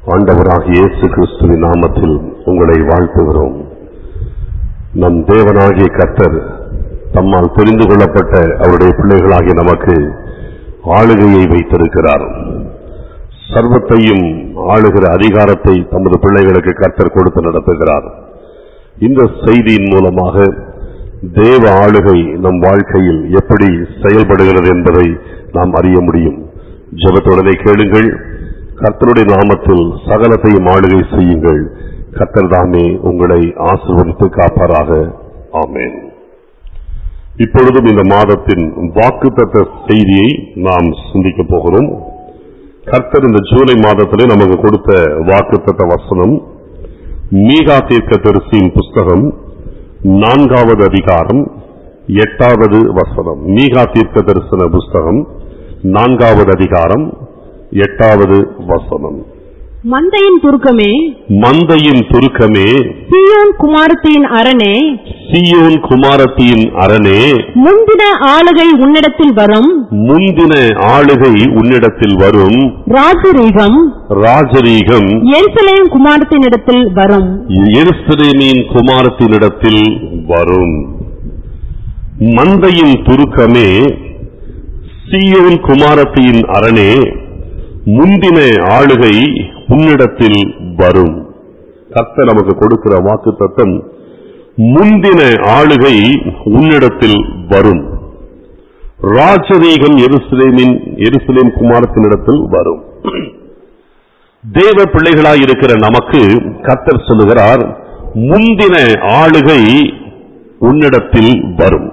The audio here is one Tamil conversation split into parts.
ஆண்டவராகிய இயேசு கிறிஸ்துவின் நாமத்தில் உங்களை வாழ்த்துகிறோம் நம் தேவனாகிய கர்த்தர் தம்மால் தெரிந்து கொள்ளப்பட்ட அவருடைய பிள்ளைகளாகிய நமக்கு ஆளுகையை வைத்திருக்கிறார் சர்வத்தையும் ஆளுகிற அதிகாரத்தை தமது பிள்ளைகளுக்கு கர்த்தர் கொடுத்து நடத்துகிறார் இந்த செய்தியின் மூலமாக தேவ ஆளுகை நம் வாழ்க்கையில் எப்படி செயல்படுகிறது என்பதை நாம் அறிய முடியும் ஜெபத்துடனே கேளுங்கள் கர்த்தருடைய நாமத்தில் சகலத்தையும் ஆளுகை செய்யுங்கள் கர்த்தர் தாமே உங்களை ஆசீர்வதித்து காப்பாராக ஆமென் இப்பொழுதும் இந்த மாதத்தின் வாக்குத்தத்த செய்தியை நாம் சிந்திக்க போகிறோம் கர்த்தர் இந்த ஜூலை மாதத்திலே நமக்கு கொடுத்த வாக்குத்தத்த வசனம் மீகா தீர்க்க தரிசியின் புஸ்தகம் நான்காவது அதிகாரம் எட்டாவது வசனம் மீகா தீர்க்க தரிசன புஸ்தகம் நான்காவது அதிகாரம் எட்டாவது வசனம் மந்தையின் துருக்கமே மந்தையின் துருக்கமே சீயோன் குமாரத்தின் அரணே சியோன் குமாரத்தியின் அரணே முந்தின ஆளுகை உன்னிடத்தில் வரும் முந்தின ஆளுகை உன்னிடத்தில் வரும் ராஜரீகம் ராஜரீகம் எருசலேம் குமாரத்தினிடத்தில் வரும் எருசலேமின் குமாரத்தினிடத்தில் வரும் மந்தையின் துருக்கமே சீயோன் குமாரத்தின் அரணே முந்தின ஆளுகை உன்னிடத்தில் வரும் கர்த்தர் நமக்கு கொடுக்கிற வாக்கு தத்தம் முந்தின ஆளுகை உன்னிடத்தில் வரும் ராஜரீகம் எருசலேமின் எருசலேம் குமாரத்தினிடத்தில் வரும் தேவ பிள்ளைகளாய் இருக்கிற நமக்கு கர்த்தர் சொல்லுகிறார் முந்தின ஆளுகை உன்னிடத்தில் வரும்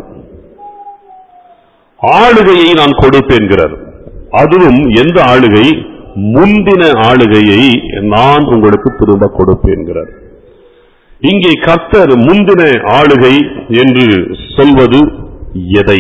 ஆளுகையை நான் கொடுப்பேன்கிறார் அதுவும் எந்த ஆளுகை முந்தின ஆளுகையை நான் உங்களுக்கு திரும்ப கொடுப்பேன்கிறார் இங்கே கர்த்தர் முந்தின ஆளுகை என்று சொல்வது எதை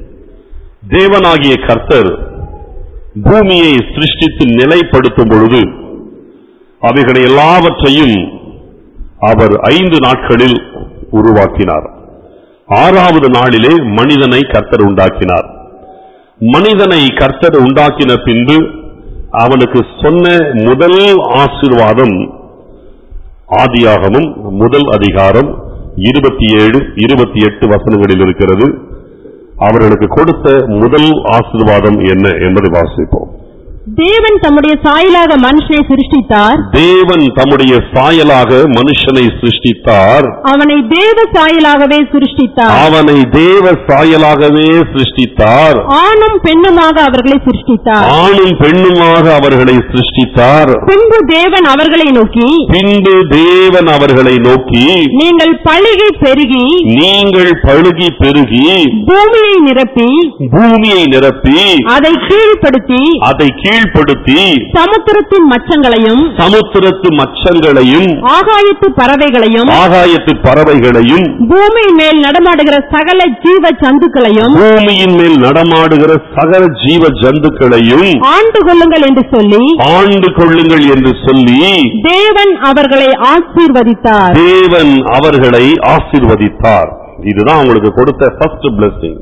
தேவனாகிய கர்த்தர் பூமியை சிருஷ்டித்து நிலைப்படுத்தும் பொழுது அவைகளை எல்லாவற்றையும் அவர் ஐந்து நாட்களில் உருவாக்கினார் ஆறாவது நாளிலே மனிதனை கர்த்தர் உண்டாக்கினார் மனிதனை கர்த்தர் உண்டாக்கின பின்பு அவனுக்கு சொன்ன முதல் ஆசீர்வாதம் ஆதியாகமும் முதல் அதிகாரம் இருபத்தி ஏழு இருபத்தி எட்டு வசனங்களில் இருக்கிறது அவர்களுக்கு கொடுத்த முதல் ஆசீர்வாதம் என்ன என்பதை வாசிப்போம் தேவன் தம்முடைய சாயலாக மனுஷனை சிருஷ்டித்தார் தேவன் தம்முடைய சாயலாக மனுஷனை சிருஷ்டித்தார் அவனை தேவ சாயலாகவே சிருஷ்டித்தார் அவனை தேவ சாயலாகவே சிருஷ்டித்தார் ஆணும் பெண்ணுமாக அவர்களை சிருஷ்டித்தார் ஆணும் பெண்ணுமாக அவர்களை சிருஷ்டித்தார் பின்பு தேவன் அவர்களை நோக்கி பின்பு தேவன் அவர்களை நோக்கி நீங்கள் பழிகை பெருகி நீங்கள் பழுகி பெருகி பூமியை நிரப்பி பூமியை நிரப்பி அதை கீழ்ப்படுத்தி அதை கீழ்ப்படுத்தி சமுத்திரத்தின் மச்சங்களையும் சமுத்திரத்து மச்சங்களையும் ஆகாயத்து பறவைகளையும் ஆகாயத்து பறவைகளையும் பூமி மேல் நடமாடுகிற சகல ஜீவ ஜந்துக்களையும் பூமியின் மேல் நடமாடுகிற சகல ஜீவ ஜந்துக்களையும் ஆண்டு கொள்ளுங்கள் என்று சொல்லி ஆண்டு கொள்ளுங்கள் என்று சொல்லி தேவன் அவர்களை ஆசீர்வதித்தார் தேவன் அவர்களை ஆசீர்வதித்தார் இதுதான் அவங்களுக்கு கொடுத்த ஃபர்ஸ்ட் blessing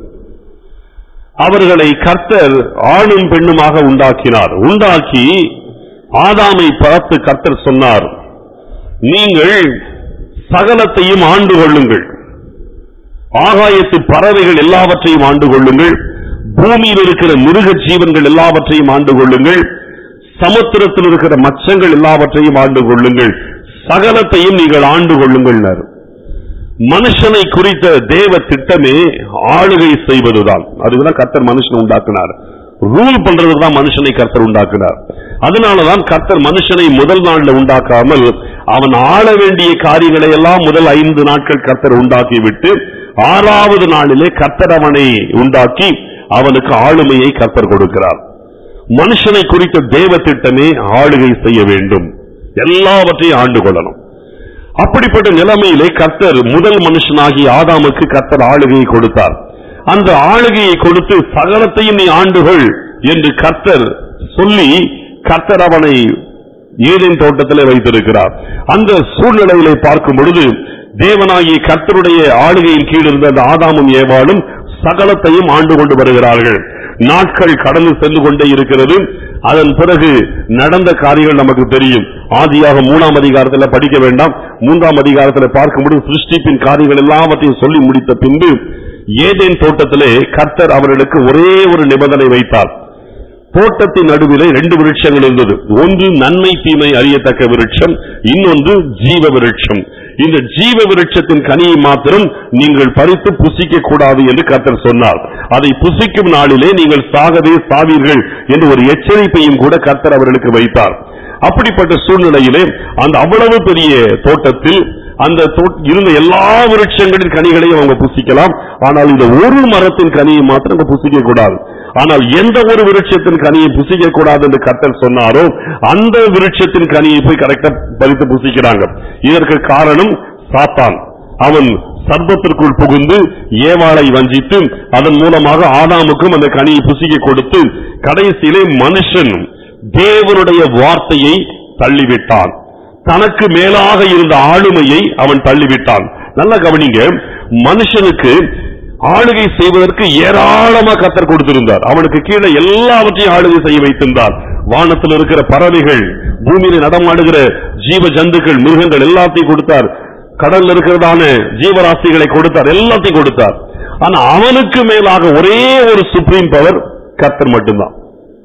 அவர்களை கர்த்தர் ஆணும் பெண்ணுமாக உண்டாக்கினார் உண்டாக்கி ஆதாமை பார்த்து கர்த்தர் சொன்னார் நீங்கள் சகலத்தையும் ஆண்டு கொள்ளுங்கள் ஆகாயத்து பறவைகள் எல்லாவற்றையும் ஆண்டு கொள்ளுங்கள் பூமியில் இருக்கிற மிருக ஜீவன்கள் எல்லாவற்றையும் ஆண்டு கொள்ளுங்கள் சமுத்திரத்தில் இருக்கிற மச்சங்கள் எல்லாவற்றையும் ஆண்டு கொள்ளுங்கள் சகலத்தையும் நீங்கள் ஆண்டு கொள்ளுங்கள் மனுஷனை குறித்த தேவ திட்டமே ஆளுகை செய்வதுதான் அதுக்குதான் கர்த்தர் மனுஷனை உண்டாக்குனார் ரூல் பண்றதுக்கு தான் மனுஷனை கர்த்தர் உண்டாக்குனார் அதனாலதான் கர்த்தர் மனுஷனை முதல் நாள்ல உண்டாக்காமல் அவன் ஆள வேண்டிய காரியங்களை எல்லாம் முதல் ஐந்து நாட்கள் கர்த்தர் உண்டாக்கி விட்டு ஆறாவது நாளிலே கர்த்தர் அவனை உண்டாக்கி அவனுக்கு ஆளுமையை கர்த்தர் கொடுக்கிறார் மனுஷனை குறித்த தேவ திட்டமே ஆளுகை செய்ய வேண்டும் எல்லாவற்றையும் ஆண்டு கொள்ளணும் அப்படிப்பட்ட நிலைமையிலே கர்த்தர் முதல் மனுஷனாகி ஆதாமுக்கு கர்த்தர் ஆளுகையை கொடுத்தார் அந்த ஆளுகையை கொடுத்து சகலத்தையும் நீ ஆண்டுகள் என்று கர்த்தர் சொல்லி கர்த்தர் அவனை ஏதேன் தோட்டத்திலே வைத்திருக்கிறார் அந்த சூழ்நிலையிலே பார்க்கும் பொழுது தேவனாகிய கர்த்தருடைய ஆளுகையின் கீழ் இருந்த அந்த ஆதாமும் ஏவாளும் சகலத்தையும் ஆண்டு கொண்டு வருகிறார்கள் நாட்கள் கடந்து சென்று கொண்டே இருக்கிறது அதன் பிறகு நடந்த காரியங்கள் நமக்கு தெரியும் ஆதியாக மூணாம் அதிகாரத்தில் படிக்க வேண்டாம் மூன்றாம் அதிகாரத்தில் பார்க்கும்போது சிருஷ்டிப்பின் காரியங்கள் எல்லாவற்றையும் சொல்லி முடித்த பின்பு ஏதேன் தோட்டத்திலே கர்த்தர் அவர்களுக்கு ஒரே ஒரு நிபந்தனை வைத்தார் தோட்டத்தின் நடுவிலே ரெண்டு விருட்சங்கள் இருந்தது ஒன்று நன்மை தீமை அறியத்தக்க விருட்சம் இன்னொன்று ஜீவ விருட்சம் இந்த ஜீவ விருட்சத்தின் கனியை மாத்திரம் நீங்கள் பறித்து புசிக்க கூடாது என்று கர்த்தர் சொன்னார் அதை புசிக்கும் நாளிலே நீங்கள் சாகவே சாவீர்கள் என்று ஒரு எச்சரிப்பையும் கூட கர்த்தர் அவர்களுக்கு வைத்தார் அப்படிப்பட்ட சூழ்நிலையிலே அந்த அவ்வளவு பெரிய தோட்டத்தில் அந்த தோட்- இருந்த எல்லா விருட்சங்களின் கனிகளையும் அவங்க புசிக்கலாம் ஆனால் இந்த ஒரு மரத்தின் கனியை மாத்திரம் அவங்க புசிக்க கூடாது ஆனால் எந்த ஒரு விருட்சத்தின் கனியை புசிக்க கூடாது என்று கர்த்தர் சொன்னாரோ அந்த விருட்சத்தின் கனியை போய் கரெக்டா பறித்து புசிக்கிறாங்க இதற்கு காரணம் சாத்தான் அவன் சர்ப்பத்திற்குள் புகுந்து ஏவாளை வஞ்சித்து அதன் மூலமாக ஆதாமுக்கும் அந்த கனியை புசிக்க கொடுத்து கடைசியிலே மனுஷன் தேவனுடைய வார்த்தையை தள்ளிவிட்டான் தனக்கு மேலாக இருந்த ஆளுமையை அவன் தள்ளிவிட்டான் நல்லா கவனிங்க மனுஷனுக்கு ஆளுகை செய்வதற்கு ஏராளமா கத்தர் கொடுத்திருந்தார் அவனுக்கு கீழே எல்லாவற்றையும் ஆளுகை செய்ய வைத்திருந்தார் வானத்தில் இருக்கிற பறவைகள் பூமியில நடமாடுகிற ஜீவ ஜந்துக்கள் மிருகங்கள் எல்லாத்தையும் கொடுத்தார் கடல்ல இருக்கிறதான ஜீவராசிகளை கொடுத்தார் எல்லாத்தையும் கொடுத்தார் ஆனா அவனுக்கு மேலாக ஒரே ஒரு சுப்ரீம் பவர் கர்த்தர் மட்டும்தான்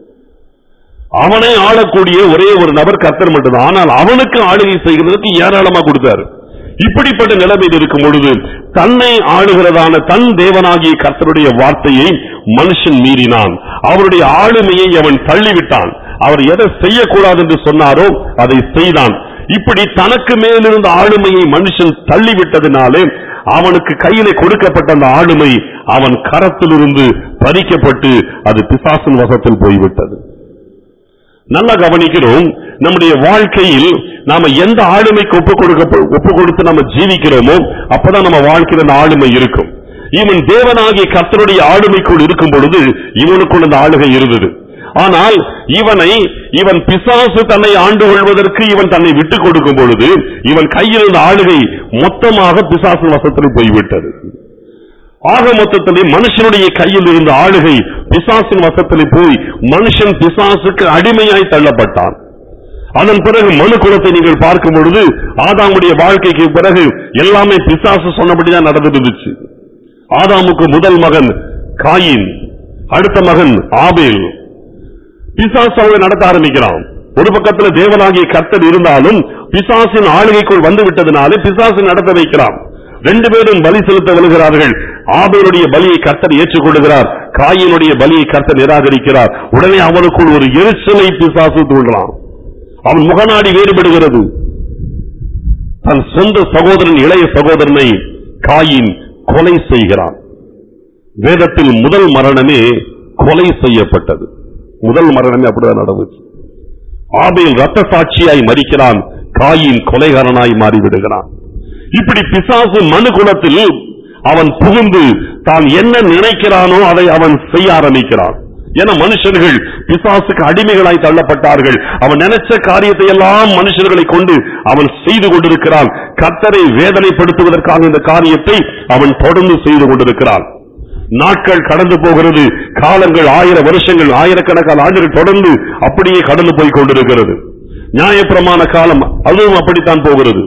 அவனை ஆளக்கூடிய ஒரே ஒரு நபர் கர்த்தர் மட்டும்தான் ஆனால் அவனுக்கு ஆளுகை செய்கிறதுக்கு ஏராளமா கொடுத்தாரு இப்படிப்பட்ட நிலைமையில் இருக்கும் பொழுது தன்னை ஆளுகிறதான தன் தேவனாகிய கர்த்தருடைய வார்த்தையை மனுஷன் மீறினான் அவருடைய ஆளுமையை அவன் தள்ளிவிட்டான் அவர் எதை செய்யக்கூடாது என்று சொன்னாரோ அதை செய்தான் இப்படி தனக்கு மேலிருந்த ஆளுமையை மனுஷன் தள்ளிவிட்டதினாலே அவனுக்கு கையிலே கொடுக்கப்பட்ட அந்த ஆளுமை அவன் கரத்திலிருந்து பறிக்கப்பட்டு அது பிசாசின் வசத்தில் போய்விட்டது நல்லா கவனிக்கிறோம் நம்முடைய வாழ்க்கையில் நாம எந்த ஆளுமைக்கு ஒப்பு கொடுக்க ஒப்பு கொடுத்து நம்ம ஜீவிக்கிறோமோ அப்பதான் நம்ம வாழ்க்கையில அந்த ஆளுமை இருக்கும் இவன் தேவனாகிய கர்த்தருடைய ஆளுமைக்குள் இருக்கும் பொழுது இவனுக்குள் அந்த ஆளுகை இருந்தது ஆனால் இவனை இவன் பிசாசு தன்னை ஆண்டு கொள்வதற்கு இவன் தன்னை விட்டுக் கொடுக்கும் பொழுது இவன் கையில் இருந்த ஆளுகை மொத்தமாக பிசாசு வசத்தில் போய்விட்டது ஆக மொத்தத்திலே மனுஷனுடைய கையில் இருந்த ஆளுகை பிசாசின் வசத்திலே போய் மனுஷன் பிசாசுக்கு அடிமையாய் தள்ளப்பட்டான் அதன் பிறகு மனு குலத்தை நீங்கள் பார்க்கும் பொழுது ஆதாமுடைய வாழ்க்கைக்கு பிறகு எல்லாமே பிசாசு சொன்னபடிதான் நடந்துட்டு இருந்துச்சு ஆதாமுக்கு முதல் மகன் காயின் அடுத்த மகன் ஆபேல் பிசாசு அவனை நடத்த ஆரம்பிக்கிறான் ஒரு பக்கத்துல தேவனாகிய கர்த்தர் இருந்தாலும் பிசாசின் ஆளுகைக்குள் வந்து விட்டதுனாலே பிசாசு நடத்த வைக்கிறான் ரெண்டு பேரும் பலி செலுத்த வருகிறார்கள் ஆபேலுடைய பலியை கர்த்தர் ஏற்றுக்கொள்கிறார் காயினுடைய பலியை கர்த்தர் நிராகரிக்கிறார் உடனே அவனுக்குள் ஒரு எரிச்சலை பிசாசு தூண்டலாம் அவன் முகநாடி வேறுபடுகிறது தன் சொந்த சகோதரன் இளைய சகோதரனை காயின் கொலை செய்கிறான் வேதத்தில் முதல் மரணமே கொலை செய்யப்பட்டது முதல் மரணமே அப்படிதான் நடந்துச்சு ஆபேல் ரத்த சாட்சியாய் மறிக்கிறான் காயின் கொலைகாரனாய் மாறிவிடுகிறான் இப்படி பிசாசு மனு குலத்தில் அவன் புகுந்து தான் என்ன நினைக்கிறானோ அதை அவன் செய்ய ஆரம்பிக்கிறான் என மனுஷர்கள் பிசாசுக்கு அடிமைகளாய் தள்ளப்பட்டார்கள் அவன் நினைச்ச காரியத்தை எல்லாம் மனுஷர்களை கொண்டு அவன் செய்து கொண்டிருக்கிறான் கத்தரை வேதனைப்படுத்துவதற்காக இந்த காரியத்தை அவன் தொடர்ந்து செய்து கொண்டிருக்கிறான் நாட்கள் கடந்து போகிறது காலங்கள் ஆயிரம் வருஷங்கள் ஆயிரக்கணக்கான ஆண்டுகள் தொடர்ந்து அப்படியே கடந்து போய் கொண்டிருக்கிறது நியாயப்பிரமாண காலம் அதுவும் அப்படித்தான் போகிறது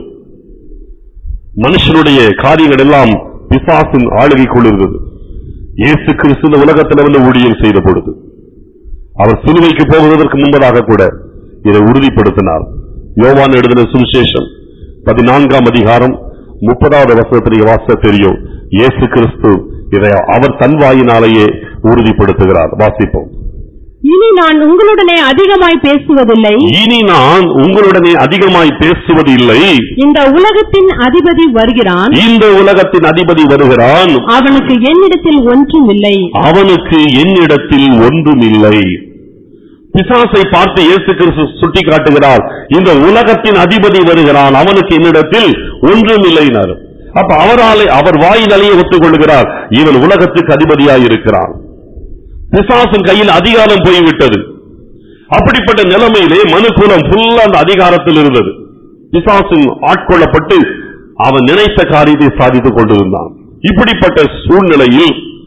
மனுஷனுடைய காரியங்கள் எல்லாம் பிசாசின் ஆளுகைக்குள் இருந்தது இயேசு கிறிஸ்து இந்த உலகத்தில் வந்து ஊழியம் செய்த பொழுது அவர் சிலுவைக்கு போவதற்கு முன்பதாக கூட இதை உறுதிப்படுத்தினார் யோவான் எழுதின சுவிசேஷம் பதினான்காம் அதிகாரம் முப்பதாவது வசனத்திலேயே வாச தெரியும் இயேசு கிறிஸ்து இதை அவர் தன் வாயினாலேயே உறுதிப்படுத்துகிறார் வாசிப்போம் இனி நான் உங்களுடனே அதிகமாய் பேசுவதில்லை இனி நான் உங்களுடனே அதிகமாய் பேசுவது இல்லை இந்த உலகத்தின் அதிபதி வருகிறான் இந்த உலகத்தின் அதிபதி வருகிறான் அவனுக்கு என்னிடத்தில் ஒன்றும் இல்லை அவனுக்கு என்னிடத்தில் ஒன்றுமில்லை பிசாசை பார்த்து இயேசு கிறிஸ்து சுட்டி காட்டுகிறார் இந்த உலகத்தின் அதிபதி வருகிறான் அவனுக்கு என்னிடத்தில் ஒன்றுமில்லைனார் அப்ப அவராலே அவர் வாயினாலேயே ஒத்துக்கொள்கிறார் இவன் உலகத்துக்கு அதிபதியாய் இருக்கிறான் பிசாசின் கையில் அதிகாரம் போய்விட்டது அப்படிப்பட்ட நிலைமையிலே மனுக்குலம் ஃபுல்லா அந்த அதிகாரத்தில் இருந்தது பிசாசின் ஆட்கொள்ளப்பட்டு அவன் நினைத்த காரியத்தை சாதித்துக் கொண்டிருந்தான் இப்படிப்பட்ட சூழ்நிலையில்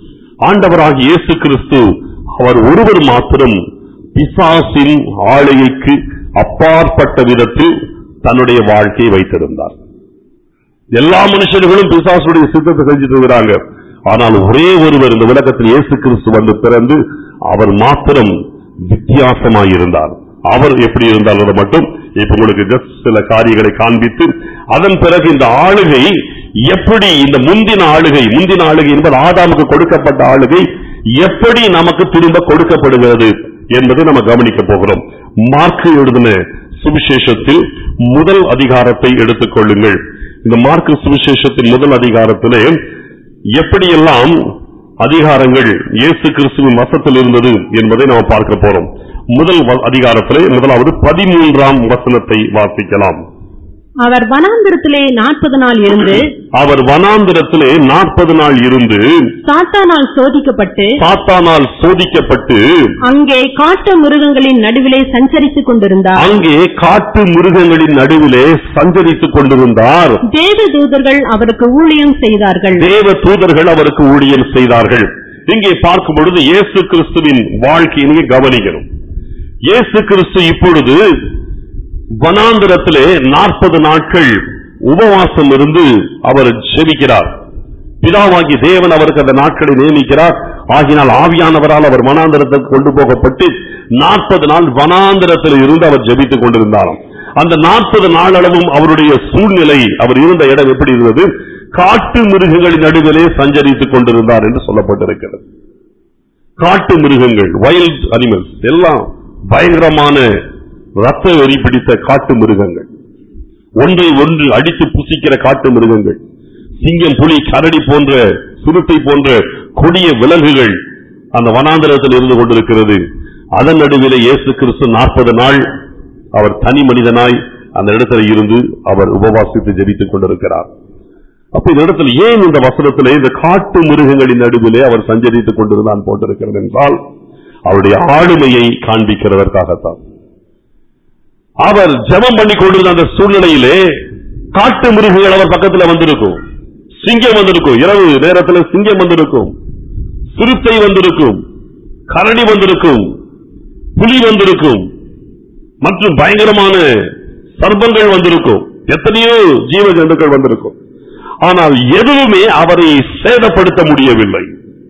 ஆண்டவராகிய இயேசு கிறிஸ்து அவர் ஒருவர் மாத்திரம் பிசாசின் ஆளுகைக்கு அப்பாற்பட்ட விதத்தில் தன்னுடைய வாழ்க்கையை வைத்திருந்தார் எல்லா மனுஷர்களும் பிசாசுடைய சித்தத்தை செஞ்சுட்டு இருக்கிறாங்க ஆனால் ஒரே ஒருவர் இந்த உலகத்தில் இயேசு கிறிஸ்து வந்து பிறந்து அவர் மாத்திரம் வித்தியாசமாயிருந்தார் அவர் எப்படி இருந்தாலும் மட்டும் இப்ப உங்களுக்கு ஜஸ்ட் சில காரியங்களை காண்பித்து அதன் பிறகு இந்த ஆளுகை எப்படி இந்த முந்தின ஆளுகை முந்தின ஆளுகை என்பது ஆதாமுக்கு கொடுக்கப்பட்ட ஆளுகை எப்படி நமக்கு திரும்ப கொடுக்கப்படுகிறது என்பதை நம்ம கவனிக்க போகிறோம் மார்க்கு எழுதின சுவிசேஷத்தில் முதல் அதிகாரத்தை எடுத்துக் கொள்ளுங்கள் இந்த மார்க்கு சுவிசேஷத்தின் முதல் அதிகாரத்திலே எப்படியெல்லாம் அதிகாரங்கள் இயேசு கிறிஸ்துவின் வசத்தில் இருந்தது என்பதை நாம் பார்க்க போறோம் முதல் வ- அதிகாரத்திலே முதலாவது பதிமூன்றாம் வசனத்தை வாசிக்கலாம் அவர் வனாந்திரத்திலே நாற்பது நாள் இருந்து அவர் வனாந்திரத்திலே நாற்பது நாள் இருந்து சாத்தானால் சோதிக்கப்பட்டு சாத்தானால் சோதிக்கப்பட்டு அங்கே காட்டு மிருகங்களின் நடுவிலே சஞ்சரித்துக் கொண்டிருந்தார் அங்கே காட்டு மிருகங்களின் நடுவிலே சஞ்சரித்துக் கொண்டிருந்தார் தேவ தூதர்கள் அவருக்கு ஊழியம் செய்தார்கள் தேவ தூதர்கள் அவருக்கு ஊழியம் செய்தார்கள் இங்கே பார்க்கும் பொழுது இயேசு கிறிஸ்துவின் வாழ்க்கையை நீங்க கவனிக்கணும் இயேசு கிறிஸ்து இப்பொழுது வனாந்திரத்திலே நாற்பது நாட்கள் உபவாசம் இருந்து அவர் ஜெபிக்கிறார் பிதாவாகி தேவன் அவருக்கு அந்த நாட்களை நியமிக்கிறார் ஆகினால் ஆவியானவரால் அவர் வனாந்திரத்துக்கு கொண்டு போகப்பட்டு நாற்பது நாள் வனாந்திரத்தில் இருந்து அவர் ஜெபித்துக் கொண்டிருந்தாராம் அந்த நாற்பது நாளளவும் அவருடைய சூழ்நிலை அவர் இருந்த இடம் எப்படி இருந்தது காட்டு மிருகங்களின் நடுவிலே சஞ்சரித்துக் கொண்டிருந்தார் என்று சொல்லப்பட்டிருக்கிறது காட்டு மிருகங்கள் வைல்ட் அனிமல்ஸ் எல்லாம் பயங்கரமான ரத்த வெறி பிடித்த காட்டு மிருகங்கள் ஒன்றை ஒன்று அடித்து புசிக்கிற காட்டு மிருகங்கள் சிங்கம் புலி கரடி போன்ற சிறுத்தை போன்ற கொடிய விலங்குகள் அந்த வனாந்தரத்தில் இருந்து கொண்டிருக்கிறது அதன் நடுவிலே இயேசு கிறிஸ்து நாற்பது நாள் அவர் தனி மனிதனாய் அந்த இடத்துல இருந்து அவர் உபவாசித்து ஜெபித்துக் கொண்டிருக்கிறார் அப்ப இந்த இடத்துல ஏன் இந்த வசனத்திலே இந்த காட்டு மிருகங்களின் நடுவிலே அவர் சஞ்சரித்துக் கொண்டிருந்தான் போட்டிருக்கிறது என்றால் அவருடைய ஆளுமையை காண்பிக்கிறதற்காகத்தான் அவர் ஜெபம் பண்ணி கொண்டிருந்த அந்த சூழ்நிலையிலே காட்டு மிருகங்கள் அவர் பக்கத்துல வந்திருக்கும் சிங்கம் வந்திருக்கும் இரவு நேரத்துல சிங்கம் வந்திருக்கும் சிறுத்தை வந்திருக்கும் கரடி வந்திருக்கும் புலி வந்திருக்கும் மற்றும் பயங்கரமான சர்ப்பங்கள் வந்திருக்கும் எத்தனையோ ஜீவ ஜந்துக்கள் வந்திருக்கும் ஆனால் எதுவுமே அவரை சேதப்படுத்த முடியவில்லை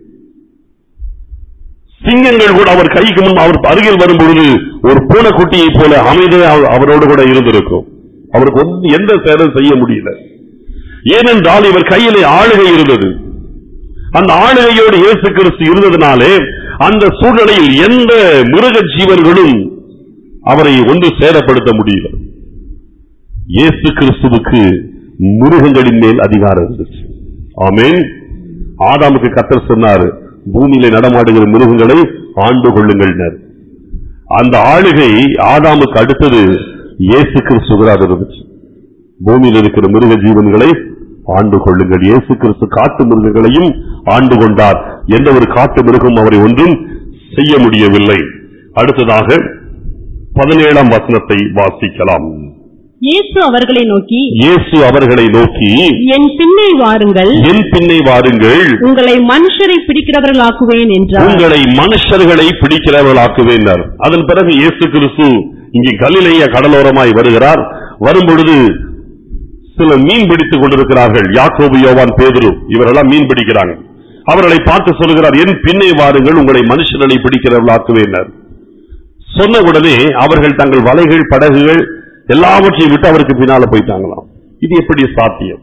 சிங்கங்கள் கூட அவர் கைக்கு முன் அவர் அருகில் வரும் பொழுது ஒரு பூனைக்குட்டியை போல அமைதியாக அவர் அவரோடு கூட இருந்திருக்கும் அவருக்கு ஒன்றும் எந்த சேதம் செய்ய முடியல ஏனென்றால் இவர் கையிலே ஆளுகை இருந்தது அந்த ஆளுகையோடு இயேசு கிறிஸ்து இருந்ததினாலே அந்த சூழ்நிலையில் எந்த மிருக ஜீவன்களும் அவரை ஒன்று சேதப்படுத்த முடியல இயேசு கிறிஸ்துவுக்கு மிருகங்களின் மேல் அதிகாரம் இருந்துச்சு ஆமென் ஆதாமுக்கு கத்தர் சொன்னார் பூமியில நடமாடுகிற மிருகங்களை ஆண்டு கொள்ளுங்கள் அந்த ஆளுகை ஆதாமுக்கு அடுத்தது இயேசு கிறிஸ்துவராக இருந்துச்சு பூமியில் இருக்கிற மிருக ஜீவன்களை ஆண்டு கொள்ளுங்கள் இயேசு கிறிஸ்து காட்டு மிருகங்களையும் ஆண்டு கொண்டார் எந்த ஒரு காட்டு மிருகம் அவரை ஒன்றும் செய்ய முடியவில்லை அடுத்ததாக பதினேழாம் வசனத்தை வாசிக்கலாம் இயேசு அவர்களை நோக்கி இயேசு அவர்களை நோக்கி என் பின்னே வாருங்கள் என் பின்னே வாருங்கள் உங்களை மனுஷரை பிடிக்கிறவர்களாக்குவேன் என்றார் உங்களை மனுஷர்களை பிடிக்கிறவர்களாக்குவேன் அதன் பிறகு இயேசு கிறிஸ்து இங்கே கலிலேய கடலோரமாய் வருகிறார் வரும்பொழுது சில மீன் பிடித்துக் கொண்டிருக்கிறார்கள் யாக்கோபு யோவான் பேதுரு இவரெல்லாம் மீன் பிடிக்கிறாங்க அவர்களை பார்த்து சொல்கிறார் என் பின்னே வாருங்கள் உங்களை மனுஷர்களை பிடிக்கிறவர்களாக்குவேன் சொன்ன உடனே அவர்கள் தங்கள் வலைகள் படகுகள் எல்லாவற்றையும் விட்டு அவருக்கு பின்னால போயிட்டாங்களாம் இது எப்படி சாத்தியம்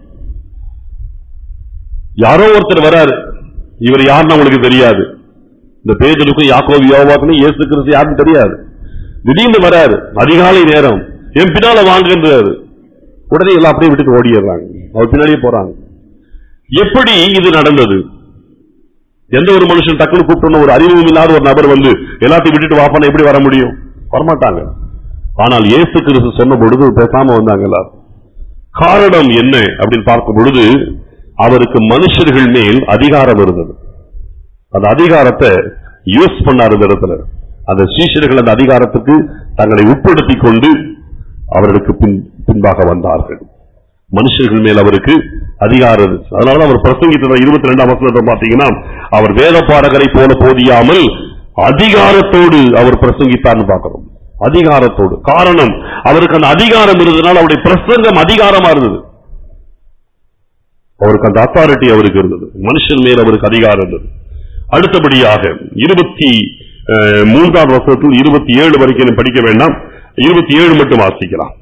யாரோ ஒருத்தர் வராரு இவர் யாருன்னு உங்களுக்கு தெரியாது இந்த பேதலுக்கும் யாக்கோபு யோவாக்கும் இயேசு கிறிஸ்து யாருன்னு தெரியாது திடீர்னு வராரு அதிகாலை நேரம் என் பின்னால வாங்குன்றாரு உடனே எல்லாம் அப்படியே விட்டுட்டு ஓடிடுறாங்க அவர் பின்னாடியே போறாங்க எப்படி இது நடந்தது எந்த ஒரு மனுஷன் டக்குனு கூப்பிட்டோன்னு ஒரு அறிவும் இல்லாத ஒரு நபர் வந்து எல்லாத்தையும் விட்டுட்டு வாப்பான எப்படி வர முடியும் வரமாட்டாங்க ஆனால் இயேசு கிறிஸ்து சொன்ன பொழுது பேசாம வந்தாங்க எல்லாரும் காரணம் என்ன அப்படின்னு பார்க்கும் பொழுது அவருக்கு மனுஷர்கள் மேல் அதிகாரம் இருந்தது அந்த அதிகாரத்தை யூஸ் பண்ணார் இந்த இடத்துல அந்த சீஷர்கள் அந்த அதிகாரத்துக்கு தங்களை உட்படுத்திக் கொண்டு அவர்களுக்கு பின் பின்பாக வந்தார்கள் மனுஷர்கள் மேல் அவருக்கு அதிகாரம் இருந்துச்சு அதனால அவர் பிரசங்கித்த இருபத்தி ரெண்டாம் வசனத்தை பாத்தீங்கன்னா அவர் வேத பாடகரை போல போதியாமல் அதிகாரத்தோடு அவர் பிரசங்கித்தார்னு பார்க்கிறோம் அதிகாரத்தோடு காரணம் அவருக்கு அந்த அதிகாரம் இருந்ததுனால அவருடைய பிரசங்கம் அதிகாரமா இருந்தது அவருக்கு அந்த அத்தாரிட்டி அவருக்கு இருந்தது மனுஷன் மேல் அவருக்கு அதிகாரம் இருந்தது அடுத்தபடியாக இருபத்தி அஹ், மூன்றாம் வருஷத்தில் இருபத்தி ஏழு வரைக்கும் நீ படிக்க வேண்டாம் இருபத்தி ஏழு மட்டும் வாசிக்கலாம்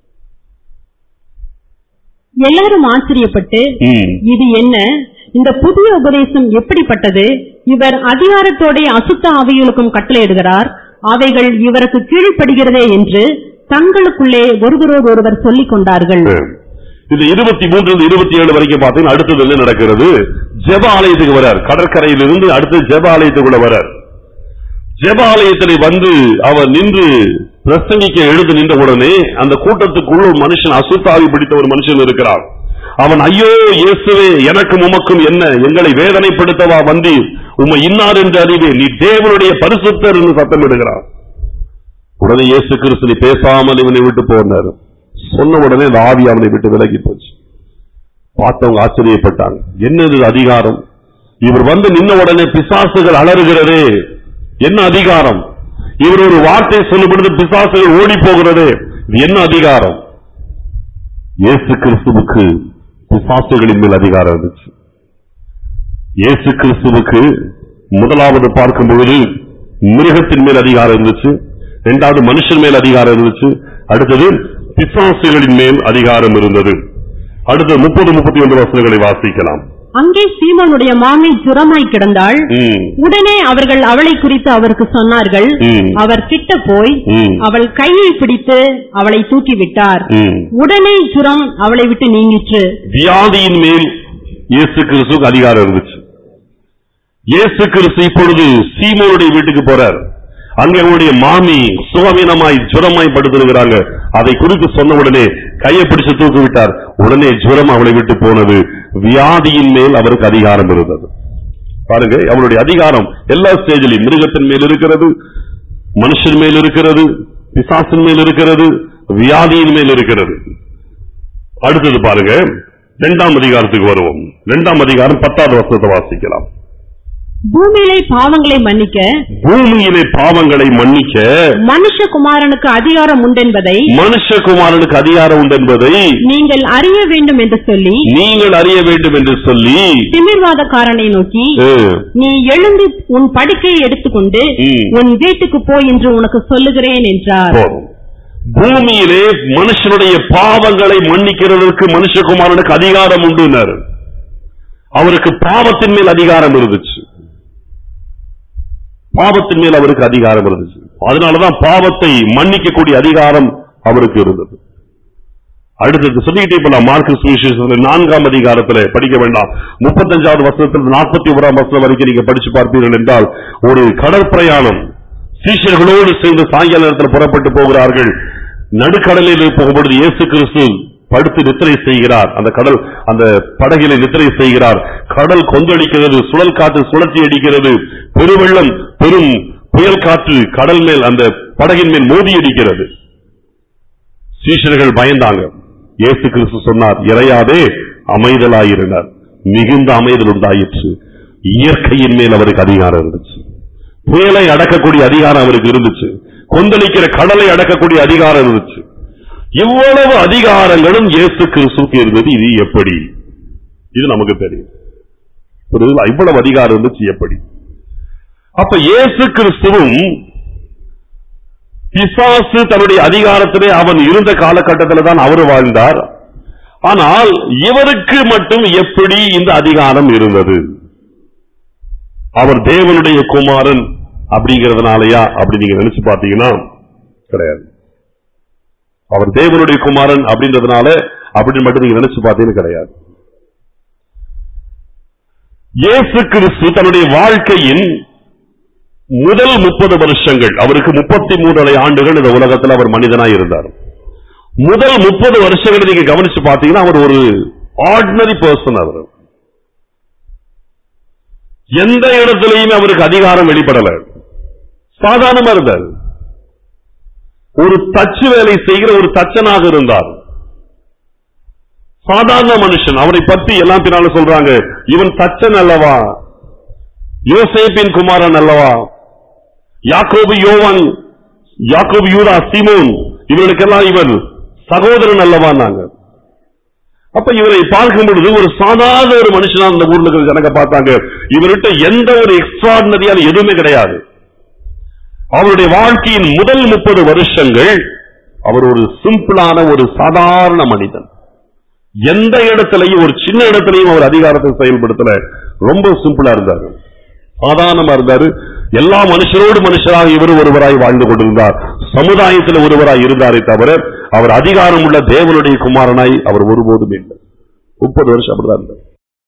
எல்லாரும் ஆச்சரியப்பட்டு ம். இது என்ன இந்த புதிய உபதேசம் எப்படிப்பட்டது இவர் அதிகாரத்தோட அசுத்த ஆவிகளுக்கும் கட்டளையிடுகிறார் அவைகள் இவருக்கு கீழ்ப்படுகிறதே என்று தங்களுக்குள்ளே ஒருவரோடு ஒருவர் சொல்லிக் கொண்டார்கள் இந்த இருபத்தி மூன்று இருபத்தி ஏழு வரைக்கும் பார்த்தீங்கன்னா அடுத்தது என்ன நடக்கிறது ஜெப ஆலயத்துக்கு வரார் கடற்கரையிலிருந்து அடுத்து ஜெப ஆலயத்துக்குள்ள வரார் ஜெப ஆலயத்தில் வந்து அவர் நின்று பிரசங்கிக்க எழுந்து நின்ற உடனே அந்த கூட்டத்துக்குள்ள ஒரு மனுஷன் அசுத்தாவி பிடித்த ஒரு மனுஷன் இருக்கிறார் அவன் ஐயோ இயேசுவே எனக்கும் உமக்கும் என்ன எங்களை வேதனைப்படுத்தவா வந்தீர் உம்மை இன்னார் என்று அறிவே நீ தேவனுடைய பரிசுத்தர் என்று சத்தமிடுகிறார் உடனே இயேசு கிறிஸ்து நீ பேசாமல் இவனை விட்டு போனார் சொன்ன உடனே அந்த ஆவி அவனை விட்டு விலகி போச்சு பார்த்தவங்க ஆச்சரியப்பட்டாங்க என்னது இது அதிகாரம் இவர் வந்து நின்ன உடனே பிசாசுகள் அலறுகிறதே என்ன அதிகாரம் இவர் ஒரு வார்த்தை சொல்லும் பொழுது பிசாசுகள் ஓடி போகிறதே இது என்ன அதிகாரம் இயேசு கிறிஸ்துவுக்கு பிசாசுகளின் மேல் அதிகாரம் இருந்துச்சு இயேசு கிறிஸ்துவுக்கு முதலாவது பார்க்கும் பொழுது மிருகத்தின் மேல் அதிகாரம் இருந்துச்சு இரண்டாவது மனுஷன் மேல் அதிகாரம் இருந்துச்சு அடுத்தது பிசாசுகளின் மேல் அதிகாரம் இருந்தது அடுத்து முப்பது முப்பத்தி ஒன்று வசனங்களை வாசிக்கலாம் அங்கே சீமோனுடைய மாமி ஜுரமாய் கிடந்தாள் ம், உடனே அவர்கள் அவளை குறித்து அவருக்கு சொன்னார்கள் ம். அவர் கிட்ட போய் ம். அவள் கையை பிடித்து அவளை தூக்கி விட்டார் ம். உடனே ஜுரம் அவளை விட்டு நீங்கிற்று வியாதியின் மேல் இயேசு கிறிஸ்துவுக்கு அதிகாரம் இருந்துச்சு இயேசு கிறிஸ்து இப்பொழுது சீமோனுடைய வீட்டுக்கு போறார் அங்கே அவருடைய மாமி சுகவீனமாய் ஜுரமாய் படுத்திருக்கிறாங்க அதை குறித்து சொன்ன உடனே கையை பிடிச்சு தூக்கி விட்டார் உடனே ஜுரம் அவளை விட்டு போனது வியாதியின் மேல் அவருக்கு அதிகாரம் இருந்தது பாருங்க அவருடைய அதிகாரம் எல்லா ஸ்டேஜிலும் மிருகத்தின் மேல் இருக்கிறது மனுஷன் மேல் இருக்கிறது பிசாசின் மேல் இருக்கிறது வியாதியின் மேல் இருக்கிறது அடுத்தது பாருங்க இரண்டாம் அதிகாரத்துக்கு வருவோம் இரண்டாம் அதிகாரம் பத்தாவது வருஷத்தை வாசிக்கலாம் பூமியிலே பாவங்களை மன்னிக்க பூமியிலே பாவங்களை மன்னிக்க மனுஷகுமாரனுக்கு அதிகாரம் உண்டென்பதை மனுஷகுமாரனுக்கு அதிகாரம் உண்டு என்பதை நீங்கள் அறிய வேண்டும் என்று சொல்லி நீங்கள் அறிய வேண்டும் என்று சொல்லி திமிர்வாதக்காரனை நோக்கி அஹ், நீ எழுந்து உன் படுக்கையை எடுத்துக்கொண்டு ம். உன் வீட்டுக்கு போ என்று உனக்கு சொல்லுகிறேன் என்றார் போதும். பூமியிலே மனுஷனுடைய பாவங்களை மன்னிக்கிறதற்கு மனுஷகுமாரனுக்கு அதிகாரம் உண்டுனர் அவருக்கு பாவத்தின் மேல் அதிகாரம் இருந்துச்சு பாவத்தின் மேல் அவருக்கு அதிகாரம் இருந்துச்சு அதனாலதான் பாவத்தை மன்னிக்கக்கூடிய அதிகாரம் அவருக்கு இருந்தது அடுத்தது சொல்லிக்கிட்டே போலாம் மார்க்கு சுவிசேஷத்துல நான்காம் அதிகாரத்துல படிக்க வேண்டாம் முப்பத்தஞ்சாவது வருஷத்துல நாற்பத்தி ஓராம் வருஷம் வரைக்கும் நீங்க படிச்சு பார்ப்பீர்கள் என்றால் ஒரு கடற்பிரயாணம் சீஷர்களோடு சேர்ந்து சாயங்கால நேரத்தில் புறப்பட்டு போகிறார்கள் நடுக்கடலில் போகும்பொழுது இயேசு கிறிஸ்து படுத்து நித்திரை செய்கிறார் அந்த கடல் அந்த படகிலே நித்திரை செய்கிறார் கடல் கொந்தளிக்கிறது சுழல் காற்று சுழற்சி அடிக்கிறது பெருவெள்ளம் பெரும் புயல் காற்று கடல் மேல் அந்த படகின் மேல் மோதி அடிக்கிறது சீஷர்கள் பயந்தாங்க இயேசு கிறிஸ்து சொன்னார் இறையாதே அமைதலாயிருந்தார் மிகுந்த அமைதல் உண்டாயிற்று இயற்கையின் மேல் அவருக்கு அதிகாரம் இருந்துச்சு புயலை அடக்கக்கூடிய அதிகாரம் அவருக்கு இருந்துச்சு கொந்தளிக்கிற கடலை அடக்கக்கூடிய அதிகாரம் இருந்துச்சு இவ்வளவு அதிகாரங்களும் இயேசு கிறிஸ்துக்கு இருந்தது இது எப்படி இது நமக்கு தெரியும் புரியுதுங்களா? இவ்வளவு அதிகாரம் இருந்துச்சு எப்படி அப்ப இயேசு கிறிஸ்துவும் பிசாசு தன்னுடைய அதிகாரத்திலே அவன் இருந்த காலகட்டத்தில் தான் அவர் வாழ்ந்தார் ஆனால் இவருக்கு மட்டும் எப்படி இந்த அதிகாரம் இருந்தது அவர் தேவனுடைய குமாரன் அப்படிங்கறதுனாலயா அப்படி நீங்க நினைச்சு பாத்தீங்கன்னா கிடையாது அவர் தேவனுடைய குமாரன் அப்படின்றதுனால அப்படின்னு மட்டும் நீங்க நினைச்சு பார்த்தீங்கன்னு கிடையாது இயேசு கிறிஸ்து தன்னுடைய வாழ்க்கையின் முதல் முப்பது வருஷங்கள் அவருக்கு முப்பத்தி மூன்றரை ஆண்டுகள் இந்த உலகத்தில் அவர் மனிதனாய் இருந்தார் முதல் முப்பது வருஷங்களை நீங்க கவனிச்சு பார்த்தீங்கன்னா அவர் ஒரு ஆர்டினரி பர்சன் அவர் எந்த இடத்திலையுமே அவருக்கு அதிகாரம் வெளிப்படல சாதாரணமா இருந்தார் ஒரு தச்சு வேலை செய்கிற ஒரு தச்சனாக இருந்தார் சாதாரண மனுஷன் அவரை பத்தி எல்லாம் பின்னால சொல்றாங்க இவன் தச்சன் அல்லவா யோசேப்பின் குமாரன் அல்லவா யாக்கோபு யோவான் யாக்கோபு யூதா சீமோன் இவர்களுக்கெல்லாம் இவன் சகோதரன் அல்லவா நாங்க அப்ப இவரை பார்க்கும் பொழுது ஒரு சாதாரண ஒரு மனுஷனா அந்த ஊர்ல இருக்கிற ஜனங்க பார்த்தாங்க இவர்கிட்ட எந்த ஒரு எக்ஸ்ட்ராடினரியான எதுவுமே கிடையாது அவருடைய வாழ்க்கையின் முதல் முப்பது வருஷங்கள் அவர் ஒரு சிம்பிளான ஒரு சாதாரண மனிதன் எந்த இடத்திலையும் ஒரு சின்ன இடத்திலையும் அவர் அதிகாரத்தை செயல்படுத்தல ரொம்ப சிம்பிளா இருந்தாரு சாதாரணமா இருந்தாரு எல்லா மனுஷரோடு மனுஷராக இவர் ஒருவராய் வாழ்ந்து கொண்டிருந்தார் சமுதாயத்தில் ஒருவராய் இருந்தாரே தவிர அவர் அதிகாரம் உள்ள தேவனுடைய குமாரனாய் அவர் ஒருபோதும் இல்லை முப்பது வருஷம் அப்படிதான் இருந்தார்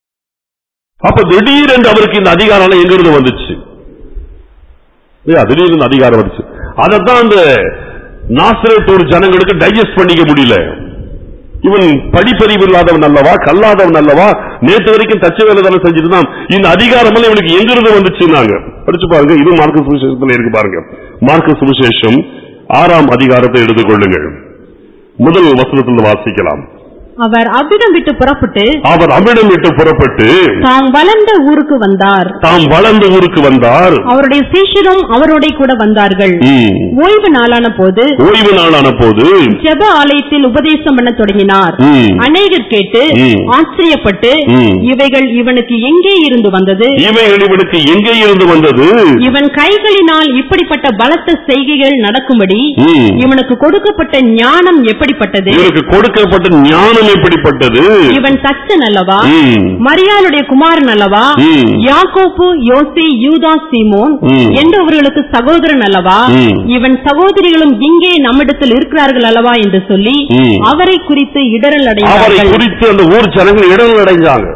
அப்ப திடீரென்று அவருக்கு இந்த அதிகாரம் எல்லாம் எங்கிருந்து வந்துச்சு இல்லையா? திடீர்னு அதிகாரம் வந்துச்சு அதைத்தான் அந்த நாசிரத்தூர் ஜனங்களுக்கு டைஜஸ்ட் பண்ணிக்க முடியல இவன் படிப்பறிவு இல்லாதவன் அல்லவா கல்லாதவன் அல்லவா நேற்று வரைக்கும் தச்ச வேலை தானே செஞ்சுட்டு தான் இந்த அதிகாரம் எல்லாம் இவனுக்கு எங்கிருந்து வந்துச்சுன்னாங்க படிச்சு பாருங்க இது மார்க்க சுவிசேஷத்துல இருக்கு பாருங்க மார்க்க சுவிசேஷம் ஆறாம் அதிகாரத்தை எடுத்துக்கொள்ளுங்கள் முதல் வசனத்தில் வாசிக்கலாம் அவர் அவ்விடம் விட்டு புறப்பட்டு அவர் அமிடம் விட்டு புறப்பட்டு தாம் வளர்ந்த ஊருக்கு வந்தார் தாம் வளர்ந்த ஊருக்கு வந்தார் அவருடைய சீஷரும் அவரோட கூட வந்தார்கள் ம். ஓய்வு நாளான போது ஓய்வு நாளான போது ஜெப ஆலயத்தில் உபதேசம் பண்ண தொடங்கினார் ம். அநேகர் கேட்டு ம். ஆச்சரியப்பட்டு ம். இவைகள் இவனுக்கு எங்கே இருந்து வந்தது இவைகள் இவனுக்கு எங்கே இருந்து வந்தது இவன் கைகளினால் இப்படிப்பட்ட பலத்த செய்கைகள் நடக்கும்படி ம். இவனுக்கு கொடுக்கப்பட்ட ஞானம் எப்படிப்பட்டது இவனுக்கு கொடுக்கப்பட்ட ஞானம் எப்படிப்பட்டது இவன் தச்சன் அல்லவா ம். மரியாளுடைய குமாரன் அல்லவா ம். யாக்கோப்பு யோசி யூதா சீமோன் ம். என்றவர்களுக்கு சகோதரன் அல்லவா ம். இவன் சகோதரிகளும் இங்கே நம்மிடத்தில் இருக்கிறார்கள் அல்லவா என்று சொல்லி ம். அவரை குறித்து இடரல் அவரை அடைந்தார்கள் குறித்து அந்த ஊர் ஜனங்கள் இடங்கள் அடைஞ்சாங்க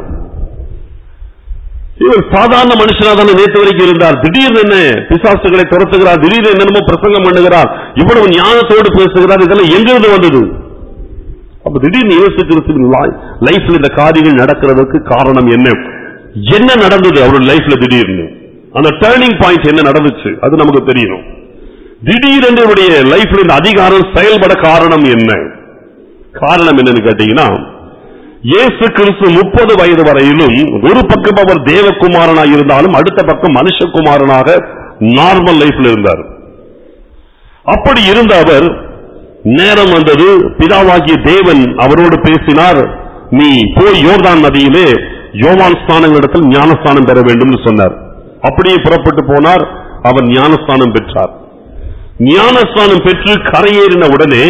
இவர் சாதாரண மனுஷனா தானே நேற்று வரைக்கும் இருந்தார் திடீர்னு என்ன பிசாசுகளை துரத்துகிறார் திடீர்னு என்னென்னமோ பிரசங்கம் பண்ணுகிறார் இவ்வளவு ஞானத்தோடு பேசுகிறார் இதெல்லாம் எங்கிருந்து வந்தது அப்ப திடீர்னு இயேசு கிறிஸ்துவின் லைஃப்ல இந்த காரியங்கள் நடக்கிறதுக்கு காரணம் என்ன என்ன நடந்தது அவருடைய லைஃப்ல திடீர்னு அந்த டேர்னிங் பாயிண்ட் என்ன நடந்துச்சு அது நமக்கு தெரியணும் திடீரென்று இவருடைய லைஃப்ல இந்த அதிகாரம் செயல்பட காரணம் என்ன காரணம் என்னன்னு கேட்டீங்கன்னா இயேசு கிறிஸ்து முப்பது வயது வரையிலும் ஒரு பக்கம் அவர் தேவகுமாரனாக இருந்தாலும் அடுத்த பக்கம் மனுஷகுமாரனாக நார்மல் லைஃப்ல இருந்தார் அப்படி இருந்த அவர் நேரம் வந்தது பிதாவாகிய தேவன் அவரோடு பேசினார் நீ போய் யோர்தான் நதியிலே யோவான் ஸ்தானங்களிடத்தில் ஞானஸ்தானம் பெற வேண்டும் சொன்னார் அப்படியே புறப்பட்டு போனார் அவர் ஞானஸ்தானம் பெற்றார் ஞானஸ்தானம் பெற்று கரையேறின உடனே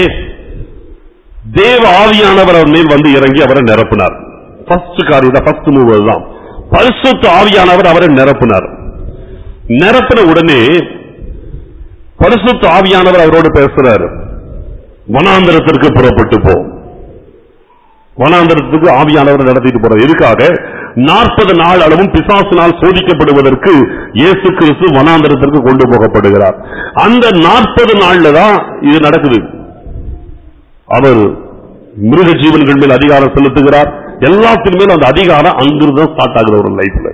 தேவ ஆவியானவர் அவர் மேல் வந்து இறங்கி அவரை நிரப்பினார் ஃபர்ஸ்ட் காரியம் ஃபர்ஸ்ட் மூவ் தான் பரிசுத்த ஆவியானவர் அவரை நிரப்பினார் நிரப்பின உடனே பரிசுத்த ஆவியானவர் அவரோடு பேசுறாரு வனாந்தரத்திற்கு புறப்பட்டு போ வனாந்தரத்துக்கு ஆவியானவர் நடத்திட்டு போறார் எதுக்காக நாற்பது நாள் அளவும் பிசாசினால் சோதிக்கப்படுவதற்கு இயேசு கிறிஸ்து வனாந்தரத்திற்கு கொண்டு போகப்படுகிறார் அந்த நாற்பது நாள்ல தான் இது நடக்குது அவர் மிருக ஜீவன்கள் மேல் அதிகாரம் செலுத்துகிறார் எல்லாத்தின் மேலும் அந்த அதிகாரம் அங்கிருந்து ஸ்டார்ட் ஆகுது ஒரு லைஃப்ல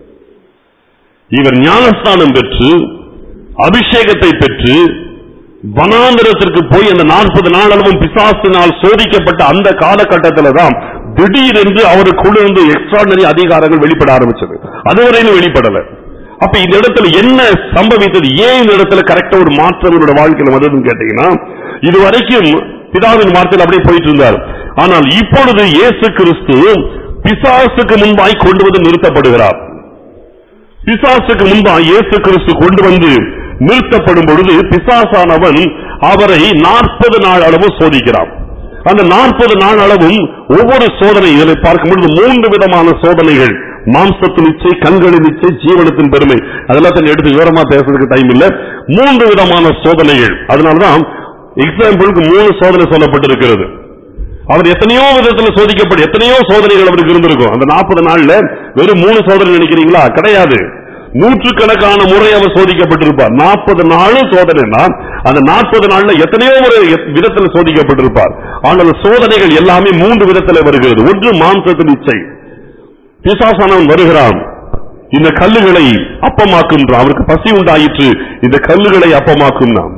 இவர் ஞானஸ்தானம் பெற்று அபிஷேகத்தை பெற்று வனாந்திரத்திற்கு போய் அந்த நாற்பது நாள் அளவும் பிசாசினால் சோதிக்கப்பட்ட அந்த காலகட்டத்துல தான் திடீரென்று அவருக்குள்ள இருந்து எக்ஸ்ட்ராடனரி அதிகாரங்கள் வெளிப்பட ஆரம்பிச்சது அதுவரையிலும் வெளிப்படல அப்ப இந்த இடத்துல என்ன சம்பவித்தது ஏன் இந்த இடத்துல கரெக்டா ஒரு மாற்றம் என்னோட வாழ்க்கையில வந்ததுன்னு கேட்டீங்கன்னா இது வரைக்கும் பிதாவின் வார்த்தையில் அப்படியே போயிட்டு இருந்தார் ஆனால் இப்பொழுது இயேசு கிறிஸ்து பிசாசுக்கு முன்பாய் கொண்டு வந்து நிறுத்தப்படுகிறார் பிசாசுக்கு முன்பாய் இயேசு கிறிஸ்து கொண்டு வந்து நிறுத்தப்படும் பொழுது பிசாசானவன் அவரை நாற்பது நாள் அளவு சோதிக்கிறான் அந்த நாற்பது நாள் அளவும் ஒவ்வொரு சோதனை இதனை பார்க்கும் பொழுது மூன்று விதமான சோதனைகள் மாம்சத்தின் இச்சை கண்களின் இச்சை ஜீவனத்தின் பெருமை அதெல்லாம் எடுத்து விவரமா பேசுறதுக்கு டைம் இல்ல மூன்று விதமான சோதனைகள் அதனாலதான் எக்ஸாம்பிளுக்கு மூணு சோதனை சொல்லப்பட்டிருக்கிறது அவர் எத்தனையோ விதத்துல சோதிக்கப்பட்டு எத்தனையோ சோதனைகள் அவருக்கு இருந்திருக்கும் அந்த நாற்பது நாள்ல வெறும் மூணு சோதனை நினைக்கிறீங்களா கிடையாது நூற்றுக்கணக்கான முறை அவர் சோதிக்கப்பட்டிருப்பார் நாற்பது நாளும் சோதனைனா அந்த நாற்பது நாள்ல எத்தனையோ ஒரு எத்- விதத்துல சோதிக்கப்பட்டிருப்பார் ஆனால் அந்த சோதனைகள் எல்லாமே மூன்று விதத்துல வருகிறது ஒன்று மாம்சத்தின் இச்சை பிசாசானவன் வருகிறான் இந்த கல்லுகளை அப்பமாக்குன்றான் அவருக்கு பசி உண்டாயிற்று இந்த கல்லுகளை அப்பமாக்கும் நாம்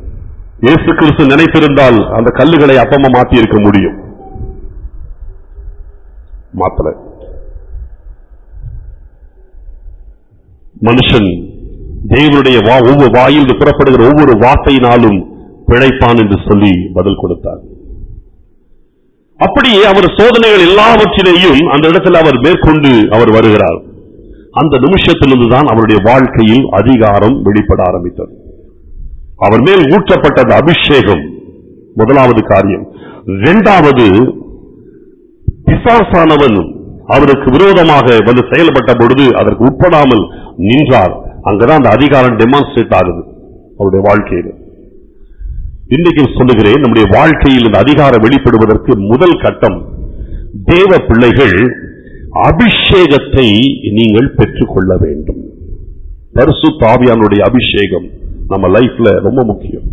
இயேசு கிறிஸ்து நினைத்திருந்தால் அந்த கல்லுகளை அப்பமா மாத்தி இருக்க முடியும் மாத்தல மனுஷன் தேவனுடைய வா ஒவ்வொரு வாயில் புறப்படுகிற ஒவ்வொரு வார்த்தையினாலும் பிழைப்பான் என்று சொல்லி பதில் கொடுத்தார் அப்படியே அவர் சோதனைகள் எல்லாவற்றிலேயும் அந்த இடத்துல அவர் மேற்கொண்டு அவர் வருகிறார் அந்த நிமிஷத்திலிருந்து தான் அவருடைய வாழ்க்கையில் அதிகாரம் வெளிப்பட ஆரம்பித்தது அவர் மேல் ஊற்றப்பட்ட அந்த அபிஷேகம் முதலாவது காரியம் இரண்டாவது பிசாசானவன் அவருக்கு விரோதமாக வந்து செயல்பட்ட பொழுது அதற்கு உட்படாமல் நின்றார் அங்கதான் அந்த அதிகாரம் டெமான்ஸ்ட்ரேட் ஆகுது அவருடைய வாழ்க்கையில் இன்றைக்கு சொல்லுகிறேன் நம்முடைய வாழ்க்கையில் இந்த அதிகாரம் வெளிப்படுவதற்கு முதல் கட்டம் தேவ பிள்ளைகள் அபிஷேகத்தை நீங்கள் பெற்றுக்கொள்ள வேண்டும் பரிசு தாவியானுடைய அபிஷேகம் நம்ம லைஃப்ல ரொம்ப முக்கியம்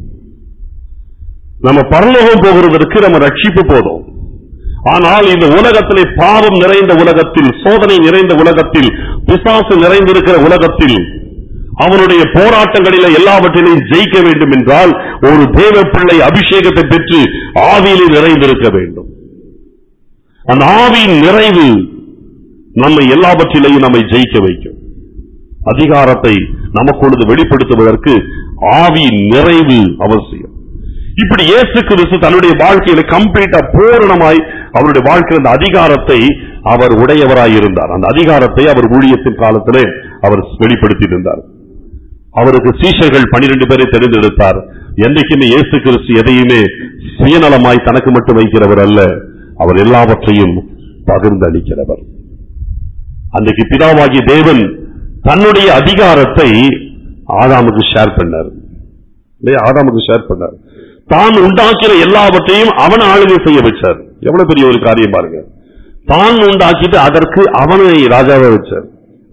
நம்ம பரலோகம் போகிறதற்கு நம்ம ரட்சிப்பு போதும் ஆனால் இந்த உலகத்திலே பாவம் நிறைந்த உலகத்தில் சோதனை நிறைந்த உலகத்தில் பிசாசு நிறைந்திருக்கிற உலகத்தில் அவனுடைய போராட்டங்களில எல்லாவற்றிலையும் ஜெயிக்க வேண்டும் என்றால் ஒரு தேவ பிள்ளை அபிஷேகத்தை பெற்று ஆவியிலே நிறைந்திருக்க வேண்டும் அந்த ஆவியின் நிறைவு நம்மை எல்லாவற்றிலையும் நம்மை ஜெயிக்க வைக்கும் அதிகாரத்தை நமக்குள்ளது வெளிப்படுத்துவதற்கு ஆவியின் நிறைவு அவசியம் இப்படி இயேசு கிறிஸ்து தன்னுடைய வாழ்க்கையில கம்ப்ளீட்டா பூரணமாய் அவருடைய வாழ்க்கையில் அந்த அதிகாரத்தை அவர் உடையவராய் இருந்தார் அந்த அதிகாரத்தை அவர் ஊழியத்தின் காலத்திலே அவர் வெளிப்படுத்தி இருந்தார் அவருக்கு சீஷர்கள் பனிரெண்டு பேரை தெரிந்தெடுத்தார் என்றைக்குமே இயேசு கிறிஸ்து எதையுமே சுயநலமாய் தனக்கு மட்டும் வைக்கிறவர் அல்ல அவர் எல்லாவற்றையும் பகிர்ந்து அளிக்கிறவர் அன்றைக்கு பிதாவாகிய தேவன் தன்னுடைய அதிகாரத்தை ஆதாமுக்கு ஷேர் பண்ணார் இல்லையா? ஆதாமுக்கு ஷேர் பண்ணார் தான் உண்டாக்கிற எல்லாவற்றையும் அவன் ஆளுகை செய்ய வச்சார் எவ்வளவு பெரிய ஒரு காரியம் பாருங்க தான் உண்டாக்கிட்டு அதற்கு அவனை ராஜாவை வச்சார்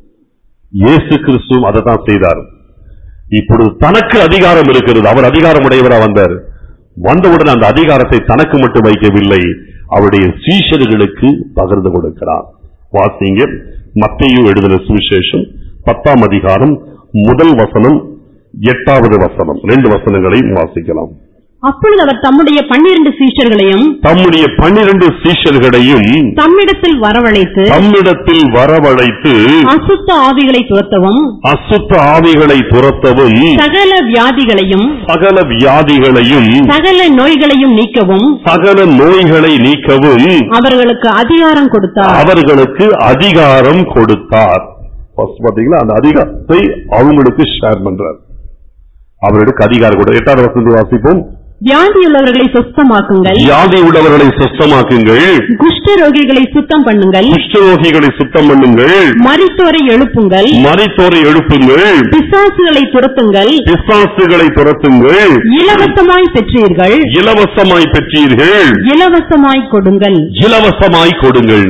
இயேசு கிறிஸ்துவும் அதை தான் செய்தார் இப்பொழுது தனக்கு அதிகாரம் இருக்கிறது அவர் அதிகாரம் உடையவரா வந்தார் வந்தவுடன் அந்த அதிகாரத்தை தனக்கு மட்டும் வைக்கவில்லை அவருடைய சீஷர்களுக்கு பகிர்ந்து கொடுக்கிறார் வாசிங்க மத்தேயு எழுதின சுவிசேஷம் பத்தாம் அதிகாரம் முதல் வசனம் எட்டாவது வசனம் ரெண்டு வசனங்களை வாசிக்கலாம் அப்பொழுது அவர் தம்முடைய பன்னிரண்டு சீஷர்களையும் தம்முடைய பன்னிரண்டு சீஷர்களையும் தம்மிடத்தில் வரவழைத்து தம்மிடத்தில் வரவழைத்து அசுத்த ஆவிகளை துரத்தவும் அசுத்த ஆவிகளை துரத்தவும் சகல வியாதிகளையும் சகல வியாதிகளையும் சகல நோய்களையும் நீக்கவும் சகல நோய்களை நீக்கவும் அவர்களுக்கு அதிகாரம் கொடுத்தார் அவர்களுக்கு அதிகாரம் கொடுத்தார் First பாத்தீங்களா அந்த அதிகாரத்தை அவங்களுக்கு ஷேர் பண்றார் அவர்களுக்கு அதிகாரம் கொடு எட்டாவது வசனத்தை வாசிப்போம் வியாதியுள்ளவர்களை சுத்தமாக்குங்கள் வியாதி உள்ளவர்களை சுத்தமாக்குங்கள் குஷ்ட ரோகிகளை சுத்தம் பண்ணுங்கள் குஷ்டரோகிகளை சுத்தம் பண்ணுங்கள் மரித்தோரை எழுப்புங்கள் மரித்தோரை எழுப்புங்கள் பிசாசுகளை துரத்துங்கள் பிசாசுகளை துரத்துங்கள் இலவசமாய் பெற்றீர்கள் இலவசமாய் பெற்றீர்கள் இலவசமாய் கொடுங்கள் இலவசமாய் கொடுங்கள்